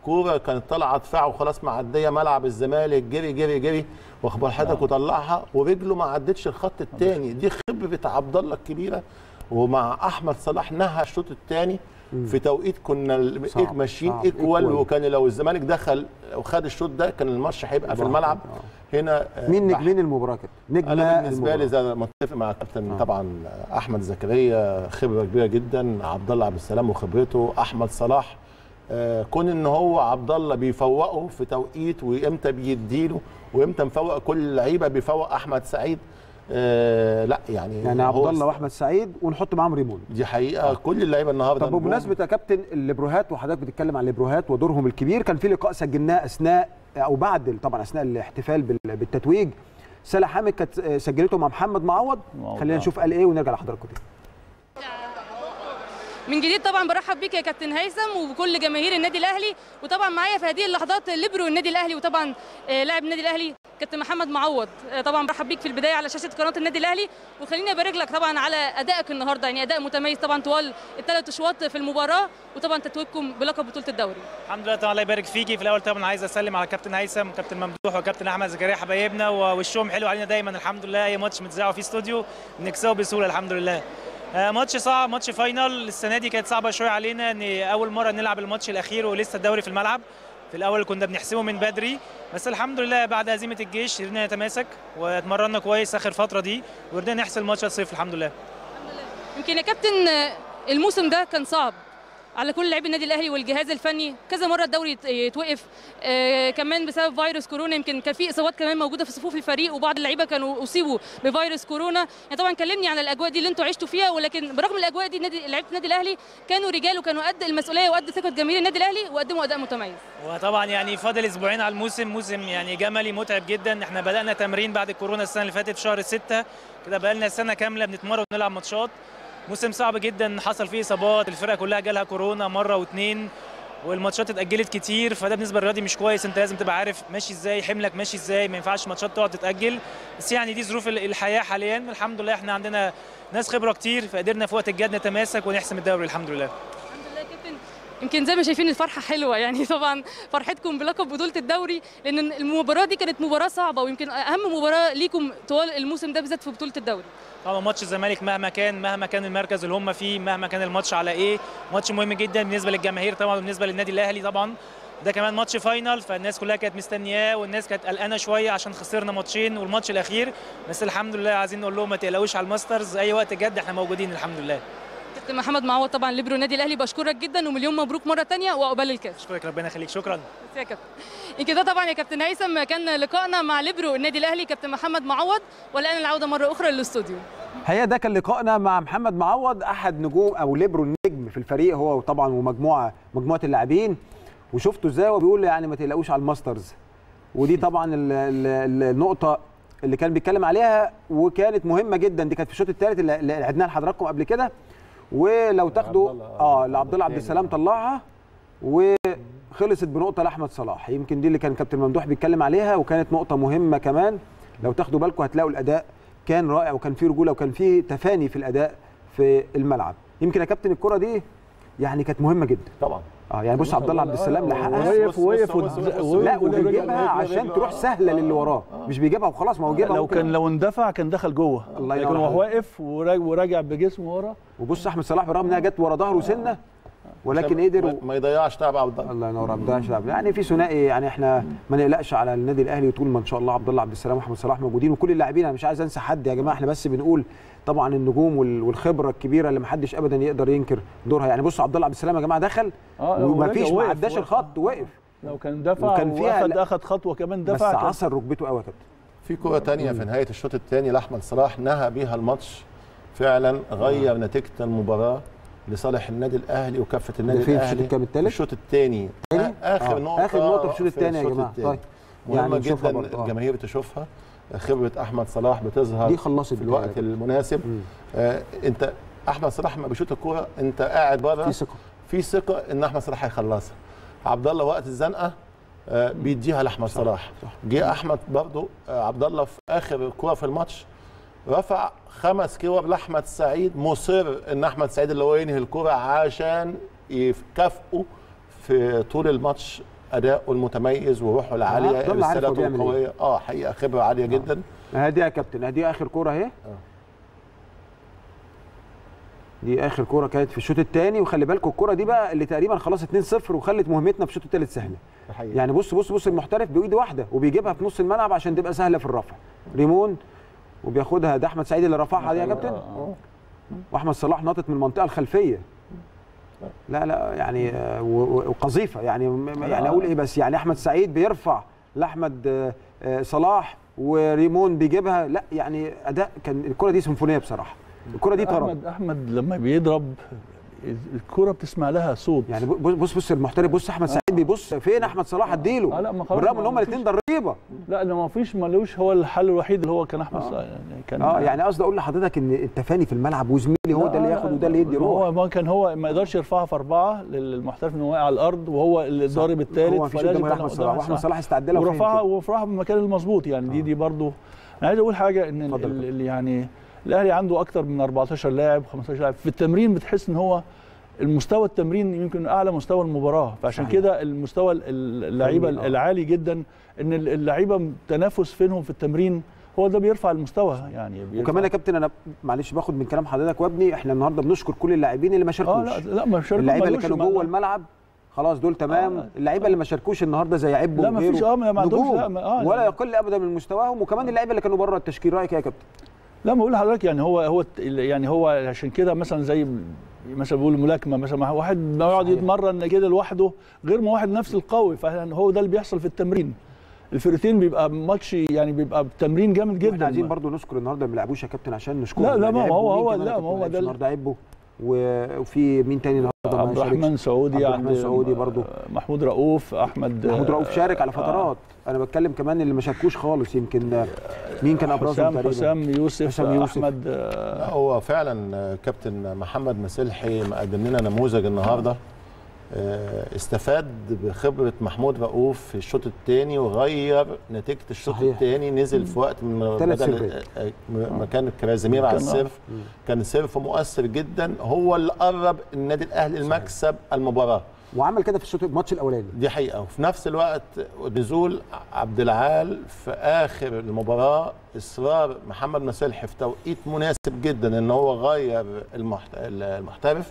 كوره كانت طالعه دفاع وخلاص معديه ملعب الزمالك جري جري جري واخبار حضرتك وطلعها ورجله ما عدتش الخط الثاني دي خبره عبد الله الكبيره ومع احمد صلاح نهى الشوط الثاني في توقيت كنا ال- صعب، إيه ماشيين صعب، ايكوال equal. وكان لو الزمالك دخل وخد الشوط ده كان الماتش هيبقى في براحة. الملعب هنا آه، مين بح- نجمين المباراه كده نجم انا بالنسبه لي المباراة. زي ما متفق مع الكابتن طبعا احمد زكريا خبره كبيره جدا عبد الله عبد السلام وخبرته احمد صلاح آه، كون ان هو عبد الله بيفوقه في توقيت وامتى بيديله وامتى مفوق كل اللعيبه بيفوق احمد سعيد آه لا يعني يعني عبد هو الله واحمد سعيد ونحط معاهم ريمون دي حقيقه كل اللعيبه النهارده طب نجوم. بمناسبه يا كابتن الليبروهات وحضرتك بتتكلم عن الليبروهات ودورهم الكبير كان في لقاء سجلناه اثناء او بعد طبعا اثناء الاحتفال بال- بالتتويج سلا حامد كانت آه، سجلته مع محمد معوض معوض، خلينا آه. نشوف قال ايه ونرجع لحضراتكم تاني من جديد طبعا برحب بيك يا كابتن هيثم وبكل جماهير النادي الاهلي وطبعا معايا في هذه اللحظات ليبرو النادي الاهلي وطبعا آه، لاعب النادي الاهلي كابتن محمد معوض آه، طبعا برحب بيك في البدايه على شاشه قناه النادي الاهلي وخليني ابارك لك طبعا على ادائك النهارده يعني اداء متميز طبعا طوال الثلاث اشواط في المباراه وطبعا تتويجكم بلقب بطوله الدوري الحمد لله طبعا الله يبارك فيكي في الاول طبعا عايز اسلم على كابتن هيثم وكابتن ممدوح وكابتن احمد زكريا حبايبنا ووشهم حلو علينا دايما الحمد لله اي ماتش متذاعوا فيه استوديو بنكسبه بسهوله الحمد لله آه، ماتش صعب ماتش فاينل السنه دي كانت صعبه شويه علينا ان اول مره نلعب الماتش الاخير ولسه الدوري في الملعب في الاول كنا بنحسبه من بدري بس الحمد لله بعد هزيمه الجيش قدرنا نتماسك واتمرنا كويس اخر فتره دي وقدرنا نحسم الماتش 1-0 الحمد لله يمكن يا كابتن آه، الموسم ده كان صعب على كل لاعبي النادي الاهلي والجهاز الفني كذا مره الدوري يت- يتوقف آه، كمان بسبب فيروس كورونا يمكن كان في اصابات كمان موجوده في صفوف الفريق وبعض اللعيبه كانوا اصيبوا بفيروس كورونا يعني طبعا كلمني عن الاجواء دي اللي انتوا عشتوا فيها ولكن برغم الاجواء دي النادي لعيبه النادي الاهلي كانوا رجال وكانوا قد المسؤوليه وقد ثقه جماهير النادي الاهلي وقدموا اداء متميز وطبعا يعني فاضل اسبوعين على الموسم موسم يعني جملي متعب جدا احنا بدانا تمرين بعد الكورونا السنه اللي فاتت في شهر ستة كده بقالنا سنه كامله بنتمرن ونلعب ماتشات موسم صعب جدا حصل فيه اصابات الفرقه كلها جالها كورونا مره واثنين والماتشات اتاجلت كتير فده بالنسبه للرياضي مش كويس انت لازم تبقى عارف ماشي ازاي حملك ماشي ازاي ما ينفعش ماتشات تقعد تتاجل بس يعني دي ظروف ال- الحياه حاليا الحمد لله احنا عندنا ناس خبره كتير فقدرنا في وقت الجد نتماسك ونحسم الدوري الحمد لله يمكن زي ما شايفين الفرحه حلوه يعني طبعا فرحتكم بلقب بطوله الدوري لان المباراه دي كانت مباراه صعبه ويمكن اهم مباراه ليكم طوال الموسم ده بالذات في بطوله الدوري طبعا ماتش الزمالك مهما كان مهما كان المركز اللي هم فيه مهما كان الماتش على ايه ماتش مهم جدا بالنسبه للجماهير طبعا وبالنسبه للنادي الاهلي طبعا ده كمان ماتش فاينل فالناس كلها كانت مستنياه والناس كانت قلقانه شويه عشان خسرنا ماتشين والماتش الاخير بس الحمد لله عايزين نقول لهم ما تقلقوش على الماسترز اي وقت جد احنا موجودين الحمد لله كابتن محمد معوض طبعا ليبرو النادي الاهلي بشكرك جدا ومليون مبروك مره تانية وعقبال الكاس اشكرك ربنا يخليك شكرا بس يا كابتن يمكن ده طبعا يا كابتن هيثم كان لقائنا مع ليبرو النادي الاهلي كابتن محمد معوض والان العوده مره اخرى للاستوديو الحقيقه ده كان لقائنا مع محمد معوض احد نجوم او ليبرو النجم في الفريق هو طبعا ومجموعه مجموعه اللاعبين وشفته ازاي وهو بيقول يعني ما تقلقوش على الماسترز ودي طبعا ال- ال- النقطه اللي كان بيتكلم عليها وكانت مهمه جدا دي كانت في الشوط الثالث اللي اللي عدناها لحضراتكم قبل كده ولو تاخدوا اه اللي عبد الله عبد السلام طلعها وخلصت بنقطه لاحمد صلاح يمكن دي اللي كان كابتن ممدوح بيتكلم عليها وكانت نقطه مهمه كمان لو تاخدوا بالكم هتلاقوا الاداء كان رائع وكان فيه رجوله وكان فيه تفاني في الاداء في الملعب يمكن يا كابتن الكره دي يعني كانت مهمه جدا طبعا اه يعني بص عبد الله عبد السلام لحقها وقف- وقف ود- بص- بص- بص- لا بص- وبيجيبها رجع- عشان رجع- تروح سهله للي وراه مش بيجيبها وخلاص ما هو جيبها لو ممكن- كان لو اندفع كان دخل جوه الله لكن ينور هو عليك. واقف وراجع, وراجع بجسمه ورا وبص احمد صلاح برغم انها جت ورا ظهره سنه ولكن عشان قدر ما- ما يضيعش تعب عبد الله الله ينور عبد الله شعب يعني في ثنائي يعني احنا ما نقلقش على النادي الاهلي طول ما ان شاء الله عبد الله عبد السلام واحمد صلاح موجودين وكل اللاعبين انا مش عايز انسى حد يا جماعه احنا بس بنقول طبعا النجوم وال- والخبره الكبيره اللي ما حدش ابدا يقدر ينكر دورها يعني بص عبد الله عبد السلام يا جماعه دخل اه وما ورجع فيش ما وقف- عداش وقف. الخط وقف لو كان دفع وكان فيها واخد لا- اخد خطوه كمان بس دفع كان- عصر ركبته قوي يا كابتن في كرة تانية في نهاية الشوط الثاني لأحمد صلاح نهى بيها الماتش فعلا غير نتيجة المباراة لصالح النادي الأهلي وكافة النادي ده فين في الأهلي الشوط الكام التالت؟ في الشوط الثاني آخر آه، نقطة آخر نقطة في الشوط التاني يا جماعة. التاني. طيب. مهمة يعني نشوفها جدا برضه، آه. الجماهير تشوفها خبرة أحمد صلاح بتظهر دي خلصت في الوقت بتاعي. المناسب آه أنت أحمد صلاح ما بيشوط الكورة أنت قاعد بره في ثقة. في ثقة إن أحمد صلاح هيخلصها عبد الله وقت الزنقة آه، بيديها لاحمد صلاح جه احمد برضو آه، عبد الله في اخر كوره في الماتش رفع خمس كور لاحمد سعيد مصر ان احمد سعيد اللي هو ينهي الكوره عشان يكافئه في طول الماتش اداؤه المتميز وروحه العاليه ده اللي عارف هو رسالته بيعمل إيه. القويه اه حقيقه خبره عاليه جدا ادي يا كابتن ادي اخر كوره اهي دي اخر كوره كانت في الشوط الثاني وخلي بالكم الكوره دي بقى اللي تقريبا خلاص 2-0 وخلت مهمتنا في الشوط الثالث سهله يعني بص بص بص المحترف بايد واحده وبيجيبها في نص الملعب عشان تبقى سهله في الرفع ريمون وبياخدها ده احمد سعيد اللي رفعها دي يا كابتن واحمد صلاح ناطط من المنطقه الخلفيه لا لا يعني آه، و- و- وقذيفه يعني م- يعني اقول ايه بس يعني احمد سعيد بيرفع لاحمد آه، آه، صلاح وريمون بيجيبها لا يعني اداء كان الكره دي سيمفونيه بصراحه الكره دي طرب احمد احمد لما بيضرب الكرة بتسمع لها صوت يعني بص بص بص المحترف بص احمد سعيد بيبص فين احمد صلاح اديله آه لا ما خلاص بالرغم ان ما هما الاثنين ضريبه لا ده ما فيش ملوش هو الحل الوحيد اللي هو كان احمد صلاح يعني كان اه يعني قصدي اقول لحضرتك ان التفاني في الملعب وزميلي هو ده اللي ياخد وده اللي يدي روح هو ما كان هو ما يقدرش يرفعها في اربعه للمحترف انه واقع على الارض وهو اللي ضارب الثالث هو مفيش قدامه احمد صلاح واحمد صلاح استعد لها وفهم ورفعها كده. ورفعها بالمكان المظبوط يعني دي دي برضه انا عايز اقول حاجه ان ال- ال- ال- يعني الاهلي عنده اكتر من 14 لاعب 15 لاعب في التمرين بتحس ان هو المستوى التمرين يمكن اعلى مستوى المباراه فعشان صحيح. كده المستوى ال- اللعيبه فني، آه. العالي جدا ان ال- اللعيبه تنافس فينهم في التمرين هو ده بيرفع المستوى يعني بيرفع وكمان يا كابتن انا معلش باخد من كلام حضرتك وابني احنا النهارده بنشكر كل اللاعبين اللي ما شاركوش اه لا لا ما شاركوا اللعيبه اللي ملوش كانوا ما- جوه الملعب خلاص دول تمام آه. اللعيبه اللي ما شاركوش النهارده زي عبو لا، ما وغيره فيش- آه، ما عندهمش- نجوم لا، ما- آه، ولا لا. يقل ابدا من مستواهم وكمان اللعيبه اللي كانوا بره التشكيل رايك إيه يا كابتن لا ما بقول لحضرتك يعني هو هو الت- يعني هو عشان كده مثلا زي مثلا بيقول الملاكمه مثلا مع واحد ما يقعد يتمرن كده لوحده غير ما واحد نفس القوي فهو ده اللي بيحصل في التمرين الفرقتين بيبقى ماتش يعني بيبقى تمرين جامد جدا احنا عايزين برضو نشكر النهارده ما بيلعبوش يا كابتن عشان نشكرهم لا، لا، يعني ما عبو هو- مين هو- كمان يا لا، كابتن ما هو لعبش ده ال- النهارده عبو و- وفي مين تاني النهارده ما عبد شاركش؟ الرحمن سعودي عبد الرحمن عند سعودي برضو محمود رؤوف احمد محمود رؤوف شارك على آه، فترات انا بتكلم كمان اللي ما شاركوش خالص يمكن مين كان ابرزهم حسام تقريبا حسام يوسف, حسام يوسف. احمد لا هو فعلا آه، كابتن محمد مسلحي مقدم لنا نموذج النهارده آه، استفاد بخبره محمود رؤوف في الشوط الثاني وغير نتيجه الشوط صحيح. الثاني نزل في وقت من تلات بدل سيرفات. آه، آه، مكان كرازيمير على كان- السيرف كان سيرف مؤثر جدا هو اللي قرب النادي الاهلي المكسب المباراه وعمل كده في الشوط الماتش الاولاني دي حقيقه وفي نفس الوقت نزول عبد العال في اخر المباراه اصرار محمد مسلحي في توقيت مناسب جدا ان هو غير المحت... المحترف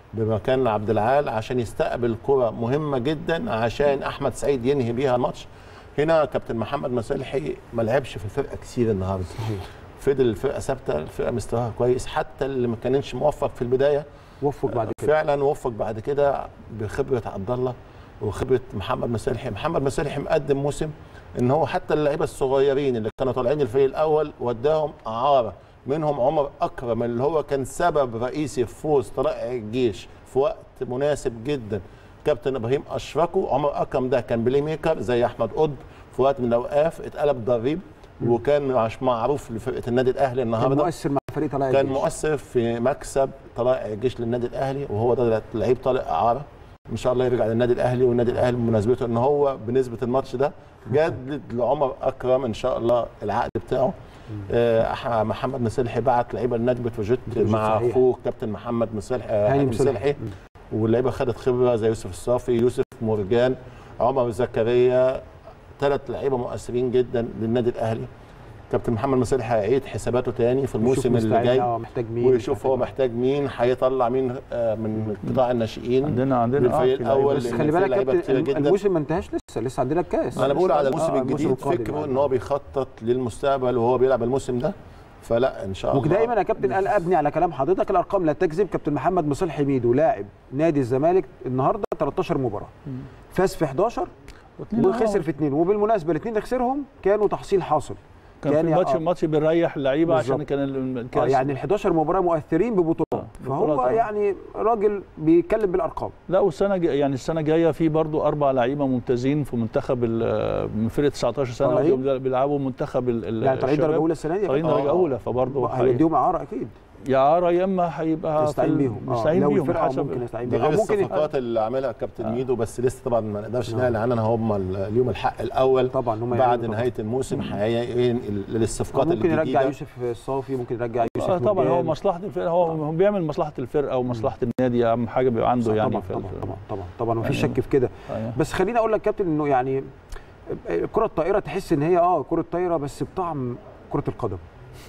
بمكان عبد العال عشان يستقبل كره مهمه جدا عشان احمد سعيد ينهي بيها الماتش هنا كابتن محمد مسلحي ما لعبش في الفرقه كتير النهارده فضل الفرقه ثابته الفرقه مستواها كويس حتى اللي ما كانش موفق في البدايه وفق بعد كده فعلا وفق بعد كده بخبره عبد الله وخبره محمد مسلحي محمد مسلحي مقدم موسم ان هو حتى اللعيبه الصغيرين اللي كانوا طالعين الفريق الاول وداهم اعاره منهم عمر اكرم اللي هو كان سبب رئيسي في فوز طلائع الجيش في وقت مناسب جدا كابتن ابراهيم اشركه عمر اكرم ده كان بلاي ميكر زي احمد قطب في وقت من الاوقات اتقلب ضريب وكان مش معروف لفرقه النادي الاهلي كان النهارده مؤثر مع فريق طلائع كان الجيش. مؤثر في مكسب طلائع الجيش للنادي الاهلي وهو ده لعيب طالع اعاره ان شاء الله يرجع للنادي الاهلي والنادي الاهلي بمناسبته ان هو بنسبه الماتش ده جدد لعمر اكرم ان شاء الله العقد بتاعه آه، أح- محمد مسلحي بعت لعيبه لنادي بتروجيت بتروجيت مع صحيح. اخوه كابتن محمد مسلحي آه، هاني هاني مسلحي. مسلحي واللعيبه خدت خبره زي يوسف الصافي يوسف مرجان عمر زكريا ثلاث لعيبه مؤثرين جدا للنادي الاهلي كابتن محمد مسلحي هيعيد حساباته تاني في الموسم اللي مستعد، جاي آه، محتاج مين ويشوف هو محتاج مين هيطلع مين آه، من قطاع الناشئين عندنا عندنا بالفريق في الاول بس لأن خلي في بالك لعيبة كابتن كتيرة الم- جدا. الموسم ما انتهاش لسه لسه عندنا الكاس انا بقول على آه، الموسم الجديد القادم فكره يعني. ان هو بيخطط للمستقبل وهو بيلعب الموسم ده فلا ان شاء الله ودايما يا كابتن قال ابني على كلام حضرتك الارقام لا تكذب كابتن محمد مصلحي ميدو لاعب نادي الزمالك النهارده 13 مباراه فاز في 11 واثنين وخسر آه. في اثنين وبالمناسبه الاثنين اللي خسرهم كانوا تحصيل حاصل كان في يا- ماتش آه. ماتش بنريح اللعيبه عشان بالظبط. كان ال- آه الكاس يعني ال 11 مباراه مؤثرين ببطولات فهو بطولات، آه. يعني راجل بيتكلم بالارقام لا والسنه الجاية- يعني السنه الجايه في برضو اربع لعيبه ممتازين في منتخب ال- من فرقه 19 سنه طالعين؟ ودول بيلعبوا منتخب ال- ال- يعني طالعين درجه الشباب. اولى السنه دي طالعين آه. درجه اولى فبرضه هيديهم اعاره اكيد يا عاره يا اما هيبقى في يستعين ال- بيهم آه، يستعين لو بيهم الفرقة حسب ممكن يستعين ده بيهم غير أو ممكن الصفقات اللي عاملها كابتن آه. ميدو بس لسه طبعا ما نقدرش نعم. نعلن عنها هم ال- اليوم الحق الاول طبعا هم بعد يعلنوا نهايه الموسم هينقل للصفقات ممكن يرجع الجديده يوسف الصافي ممكن يرجع يوسف آه طبعا هو مرجان. مصلحه الفرقه هو هو بيعمل مصلحه الفرقه ومصلحه النادي اهم حاجه بيبقى عنده صح، يعني طبعا في طبعا ال- طبعا طبعا طبعا مفيش يعني- شك في كده أيوة. بس خليني اقول لك كابتن انه يعني الكره الطائره تحس ان هي اه كره طايره بس بطعم كره القدم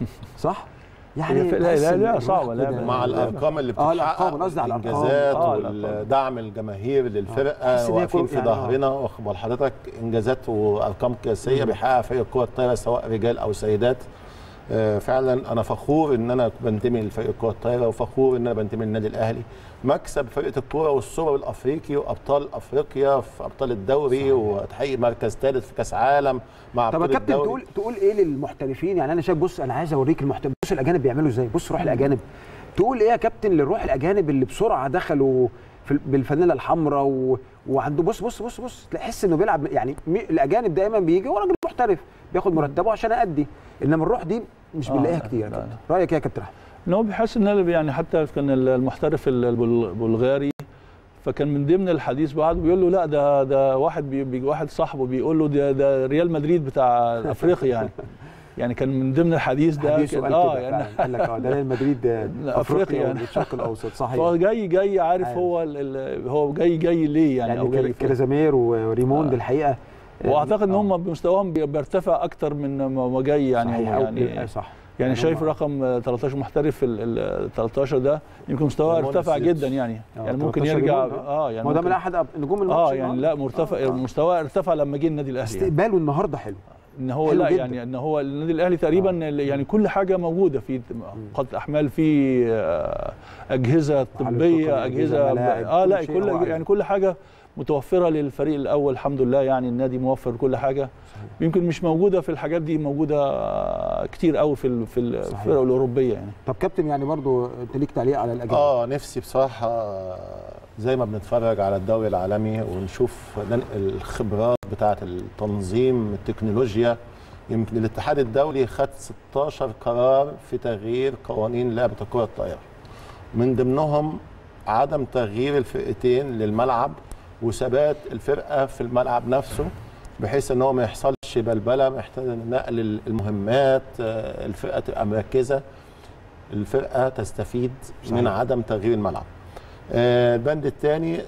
صح يعني هي في- لا- تحس لا- إن لا، الروح صعبة، لا، كده- مع الارقام اللي اه بتتحقق الارقام أنا قصدي على الارقام الانجازات آه، الأرقام. والدعم الجماهير للفرقه تحس إن هي واقفين كل- في يعني آه. ظهرنا واخد بال حضرتك انجازات وارقام قياسيه بيحققها فريق الكره الطايره سواء رجال او سيدات آه، فعلا انا فخور ان انا بنتمي لفريق الكره الطايره وفخور ان انا بنتمي للنادي الاهلي مكسب فرقه الكره والسوبر الافريقي وابطال افريقيا في ابطال الدوري وتحقيق مركز ثالث في كاس عالم مع طب يا ابطال كابتن الدوري تقول تقول ايه للمحترفين يعني انا شايف بص انا عايز اوريك المحترف بص الاجانب بيعملوا ازاي بص روح الاجانب تقول ايه يا كابتن للروح الاجانب اللي بسرعه دخلوا في ال- بالفانيلا الحمراء و... وعنده بص بص بص بص تحس انه بيلعب يعني مي... الاجانب دايما بيجي هو راجل محترف بياخد مرتبه عشان ادي انما الروح دي مش آه، بنلاقيها لا، كتير يا لا، كابتن رايك ايه يا كابتن احمد ان هو بيحس ان أنا يعني حتى كان المحترف البل- البلغاري فكان من ضمن الحديث بعد بيقول له لا ده ده واحد بي بي واحد صاحبه بيقول له ده ده ريال مدريد بتاع افريقيا يعني يعني كان من ضمن الحديث ده حديثه كان- قال اه كده يعني فعلا. قال لك اه ده ريال مدريد آه، لا، افريقيا يعني. والشرق الاوسط صحيح فهو جاي جاي عارف عارف. هو ال- ال- هو جاي جاي ليه يعني, يعني او جاي كرا- فين. كرازامير وريموند الحقيقه آه، واعتقد ان آه. هم بمستواهم بي- بيرتفع اكتر من ما ما جاي يعني صحيح هو أو- يعني آه، صح يعني يعني شايف هم- رقم آه، 13 محترف في ال ال- 13 ده يمكن مستواه ريموند ارتفع سيتش. جدا يعني آه، يعني ممكن 13 يرجع ريموند، اه يعني ما هو ده من ممكن- احد أب- نجوم الماتش اه يعني النهاردة. لا مرتفع آه، آه. مستواه ارتفع لما جه النادي الاهلي يعني. استقباله النهارده حلو ان هو حلو لا جدا. يعني ان هو النادي الاهلي تقريبا يعني كل حاجه موجوده في قاده احمال في آه، اجهزه محل طبيه تقنية، اجهزه أجهزة، ملاعب، اه كل لا شيء هو كل عايزه. يعني كل حاجه متوفره للفريق الاول الحمد لله يعني النادي موفر كل حاجه يمكن مش موجوده في الحاجات دي موجوده آه، كتير قوي في ال- في الفرق الاوروبيه يعني طب كابتن يعني برضو انت ليك تعليق على الاجانب اه نفسي بصراحه زي ما بنتفرج على الدوري العالمي ونشوف ننقل الخبرات بتاعه التنظيم التكنولوجيا يمكن الاتحاد الدولي خد 16 قرار في تغيير قوانين لعبه الكره الطائره من ضمنهم عدم تغيير الفرقتين للملعب وثبات الفرقه في الملعب نفسه بحيث ان هو ما يحصلش بلبله محتاج نقل المهمات آه، الفرقه تبقى مركزه الفرقه تستفيد صحيح. من عدم تغيير الملعب آه، البند الثاني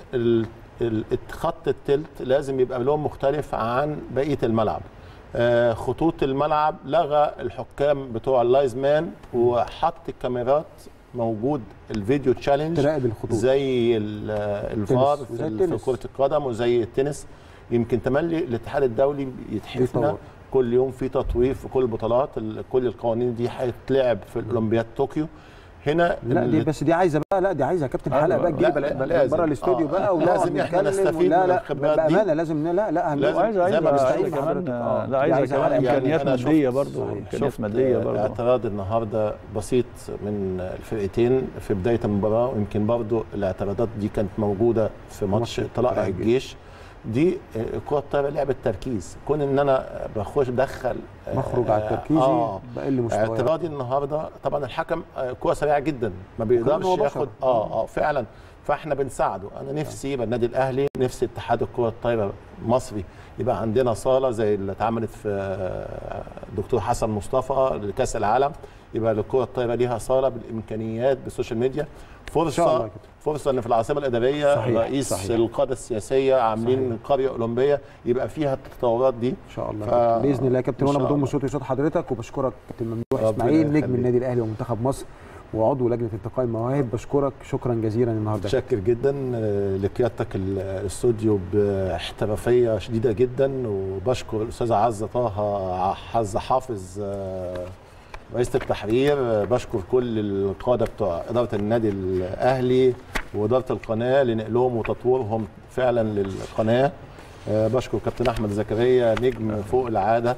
خط التلت لازم يبقى لون مختلف عن بقيه الملعب آه، خطوط الملعب لغى الحكام بتوع اللايزمان وحط الكاميرات موجود الفيديو تشالنج تراقب الخطوط زي ال- الفار وزي في, ال- في التنس. كره القدم وزي التنس يمكن تملي الاتحاد الدولي يتحفنا بيطور. كل يوم في تطوير في كل البطولات ال- كل القوانين دي هتتلعب في الاولمبياد طوكيو هنا لا دي ال- بس دي عايزه بقى لا دي عايزه يا كابتن آه، حلقه بقى لا، تجيب لا، بقى لازم. بره الاستوديو آه، بقى ونقعد لازم إحنا نتكلم نستفيد لا من لا الخبرات دي. بامانه لازم لا لا لازم وعايزه زي ما عايزه بنستعين عايزه كمان حضرتك. آه، آه، لا دي عايزه عايزة كمان حلقة. يعني امكانيات أنا شفت- ماديه برضه صحيح. امكانيات شفت ماديه برضه اعتراض النهارده بسيط من الفرقتين في بدايه المباراه ويمكن برضو الاعتراضات دي كانت موجوده في ماتش ماتش طلائع طلائع الجيش دي آه، الكره الطايره لعبه تركيز كون ان انا بخش بدخل آه، بخرج على آه، تركيزي آه بقل مستواي اعتراضي النهارده طبعا الحكم آه، كره سريعه جدا ما بيقدرش هو بشر. ياخد اه اه فعلا فاحنا بنساعده انا نفسي يبقى النادي الاهلي نفسي اتحاد الكره الطايره مصري يبقى عندنا صاله زي اللي اتعملت في آه، دكتور حسن مصطفى لكاس العالم يبقى الكره الطايره ليها صاله بالامكانيات بالسوشيال ميديا شاء الله فرصه كده. فرصه ان في العاصمه الاداريه صحيح، رئيس صحيح. القاده السياسيه عاملين قريه اولمبيه يبقى فيها التطورات دي ان شاء الله ف- كابتن. باذن الله يا كابتن إن وانا شاء بضم الله. صوتي وصوت حضرتك وبشكرك كابتن ممدوح ربنا اسماعيل نجم يخليك. النادي الاهلي ومنتخب مصر وعضو لجنه انتقاء المواهب بشكرك شكرا جزيلا النهارده متشكر جدا آه، لقيادتك ال- الاستوديو باحترافيه شديده جدا وبشكر الاستاذه عزه طه عزه حافظ آه، رئيسه التحرير آه، بشكر كل القاده بتوع اداره النادي الاهلي واداره القناه لنقلهم وتطويرهم فعلا للقناه آه، بشكر كابتن احمد زكريا نجم فوق العاده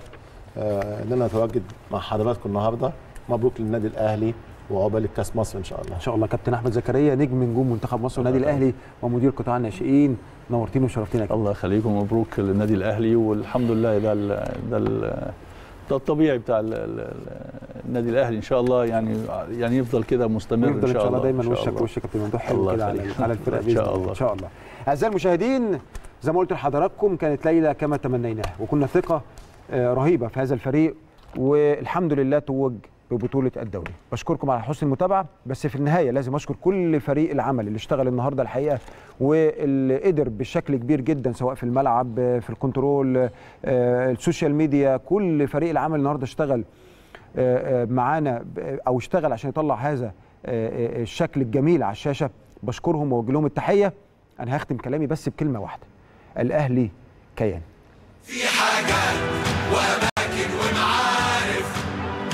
آه، ان انا اتواجد مع حضراتكم النهارده مبروك للنادي الاهلي وعقبال الكاس مصر ان شاء الله ان شاء الله كابتن احمد زكريا نجم نجوم منتخب مصر والنادي الاهلي ومدير قطاع الناشئين نورتينا وشرفتينا يا كابتن. الله يخليكم مبروك للنادي الاهلي والحمد لله ده ال ده ال ده الطبيعي بتاع ال- ال- ال- النادي الاهلي ان شاء الله يعني يعني يفضل كده مستمر ويفضل ان شاء الله دايما إن شاء وشك الله. وش كابتن ممدوح حلو الله كده على يخليك. على الفرقه ان بإذن شاء الله ان شاء الله اعزائي المشاهدين زي ما قلت لحضراتكم كانت ليله كما تمنيناها وكنا ثقه آه، رهيبه في هذا الفريق والحمد لله توج ببطوله الدوري بشكركم على حسن المتابعه بس في النهايه لازم اشكر كل فريق العمل اللي اشتغل النهارده الحقيقه واللي قدر بشكل كبير جدا سواء في الملعب آه، في الكنترول آه، السوشيال ميديا كل فريق العمل النهارده اشتغل آه، آه، معانا ب- او اشتغل عشان يطلع هذا آه، آه، الشكل الجميل على الشاشه بشكرهم واوجه لهم التحيه انا هختم كلامي بس بكلمه واحده الاهلي كيان في حاجات وأماكن ومعارف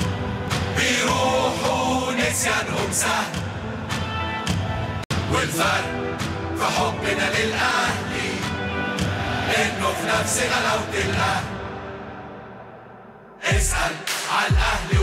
بيروحوا نسيانهم سهل والفرق في حبنا للأهلي إنه في نفس غلاوة الأهل اسأل على الأهلي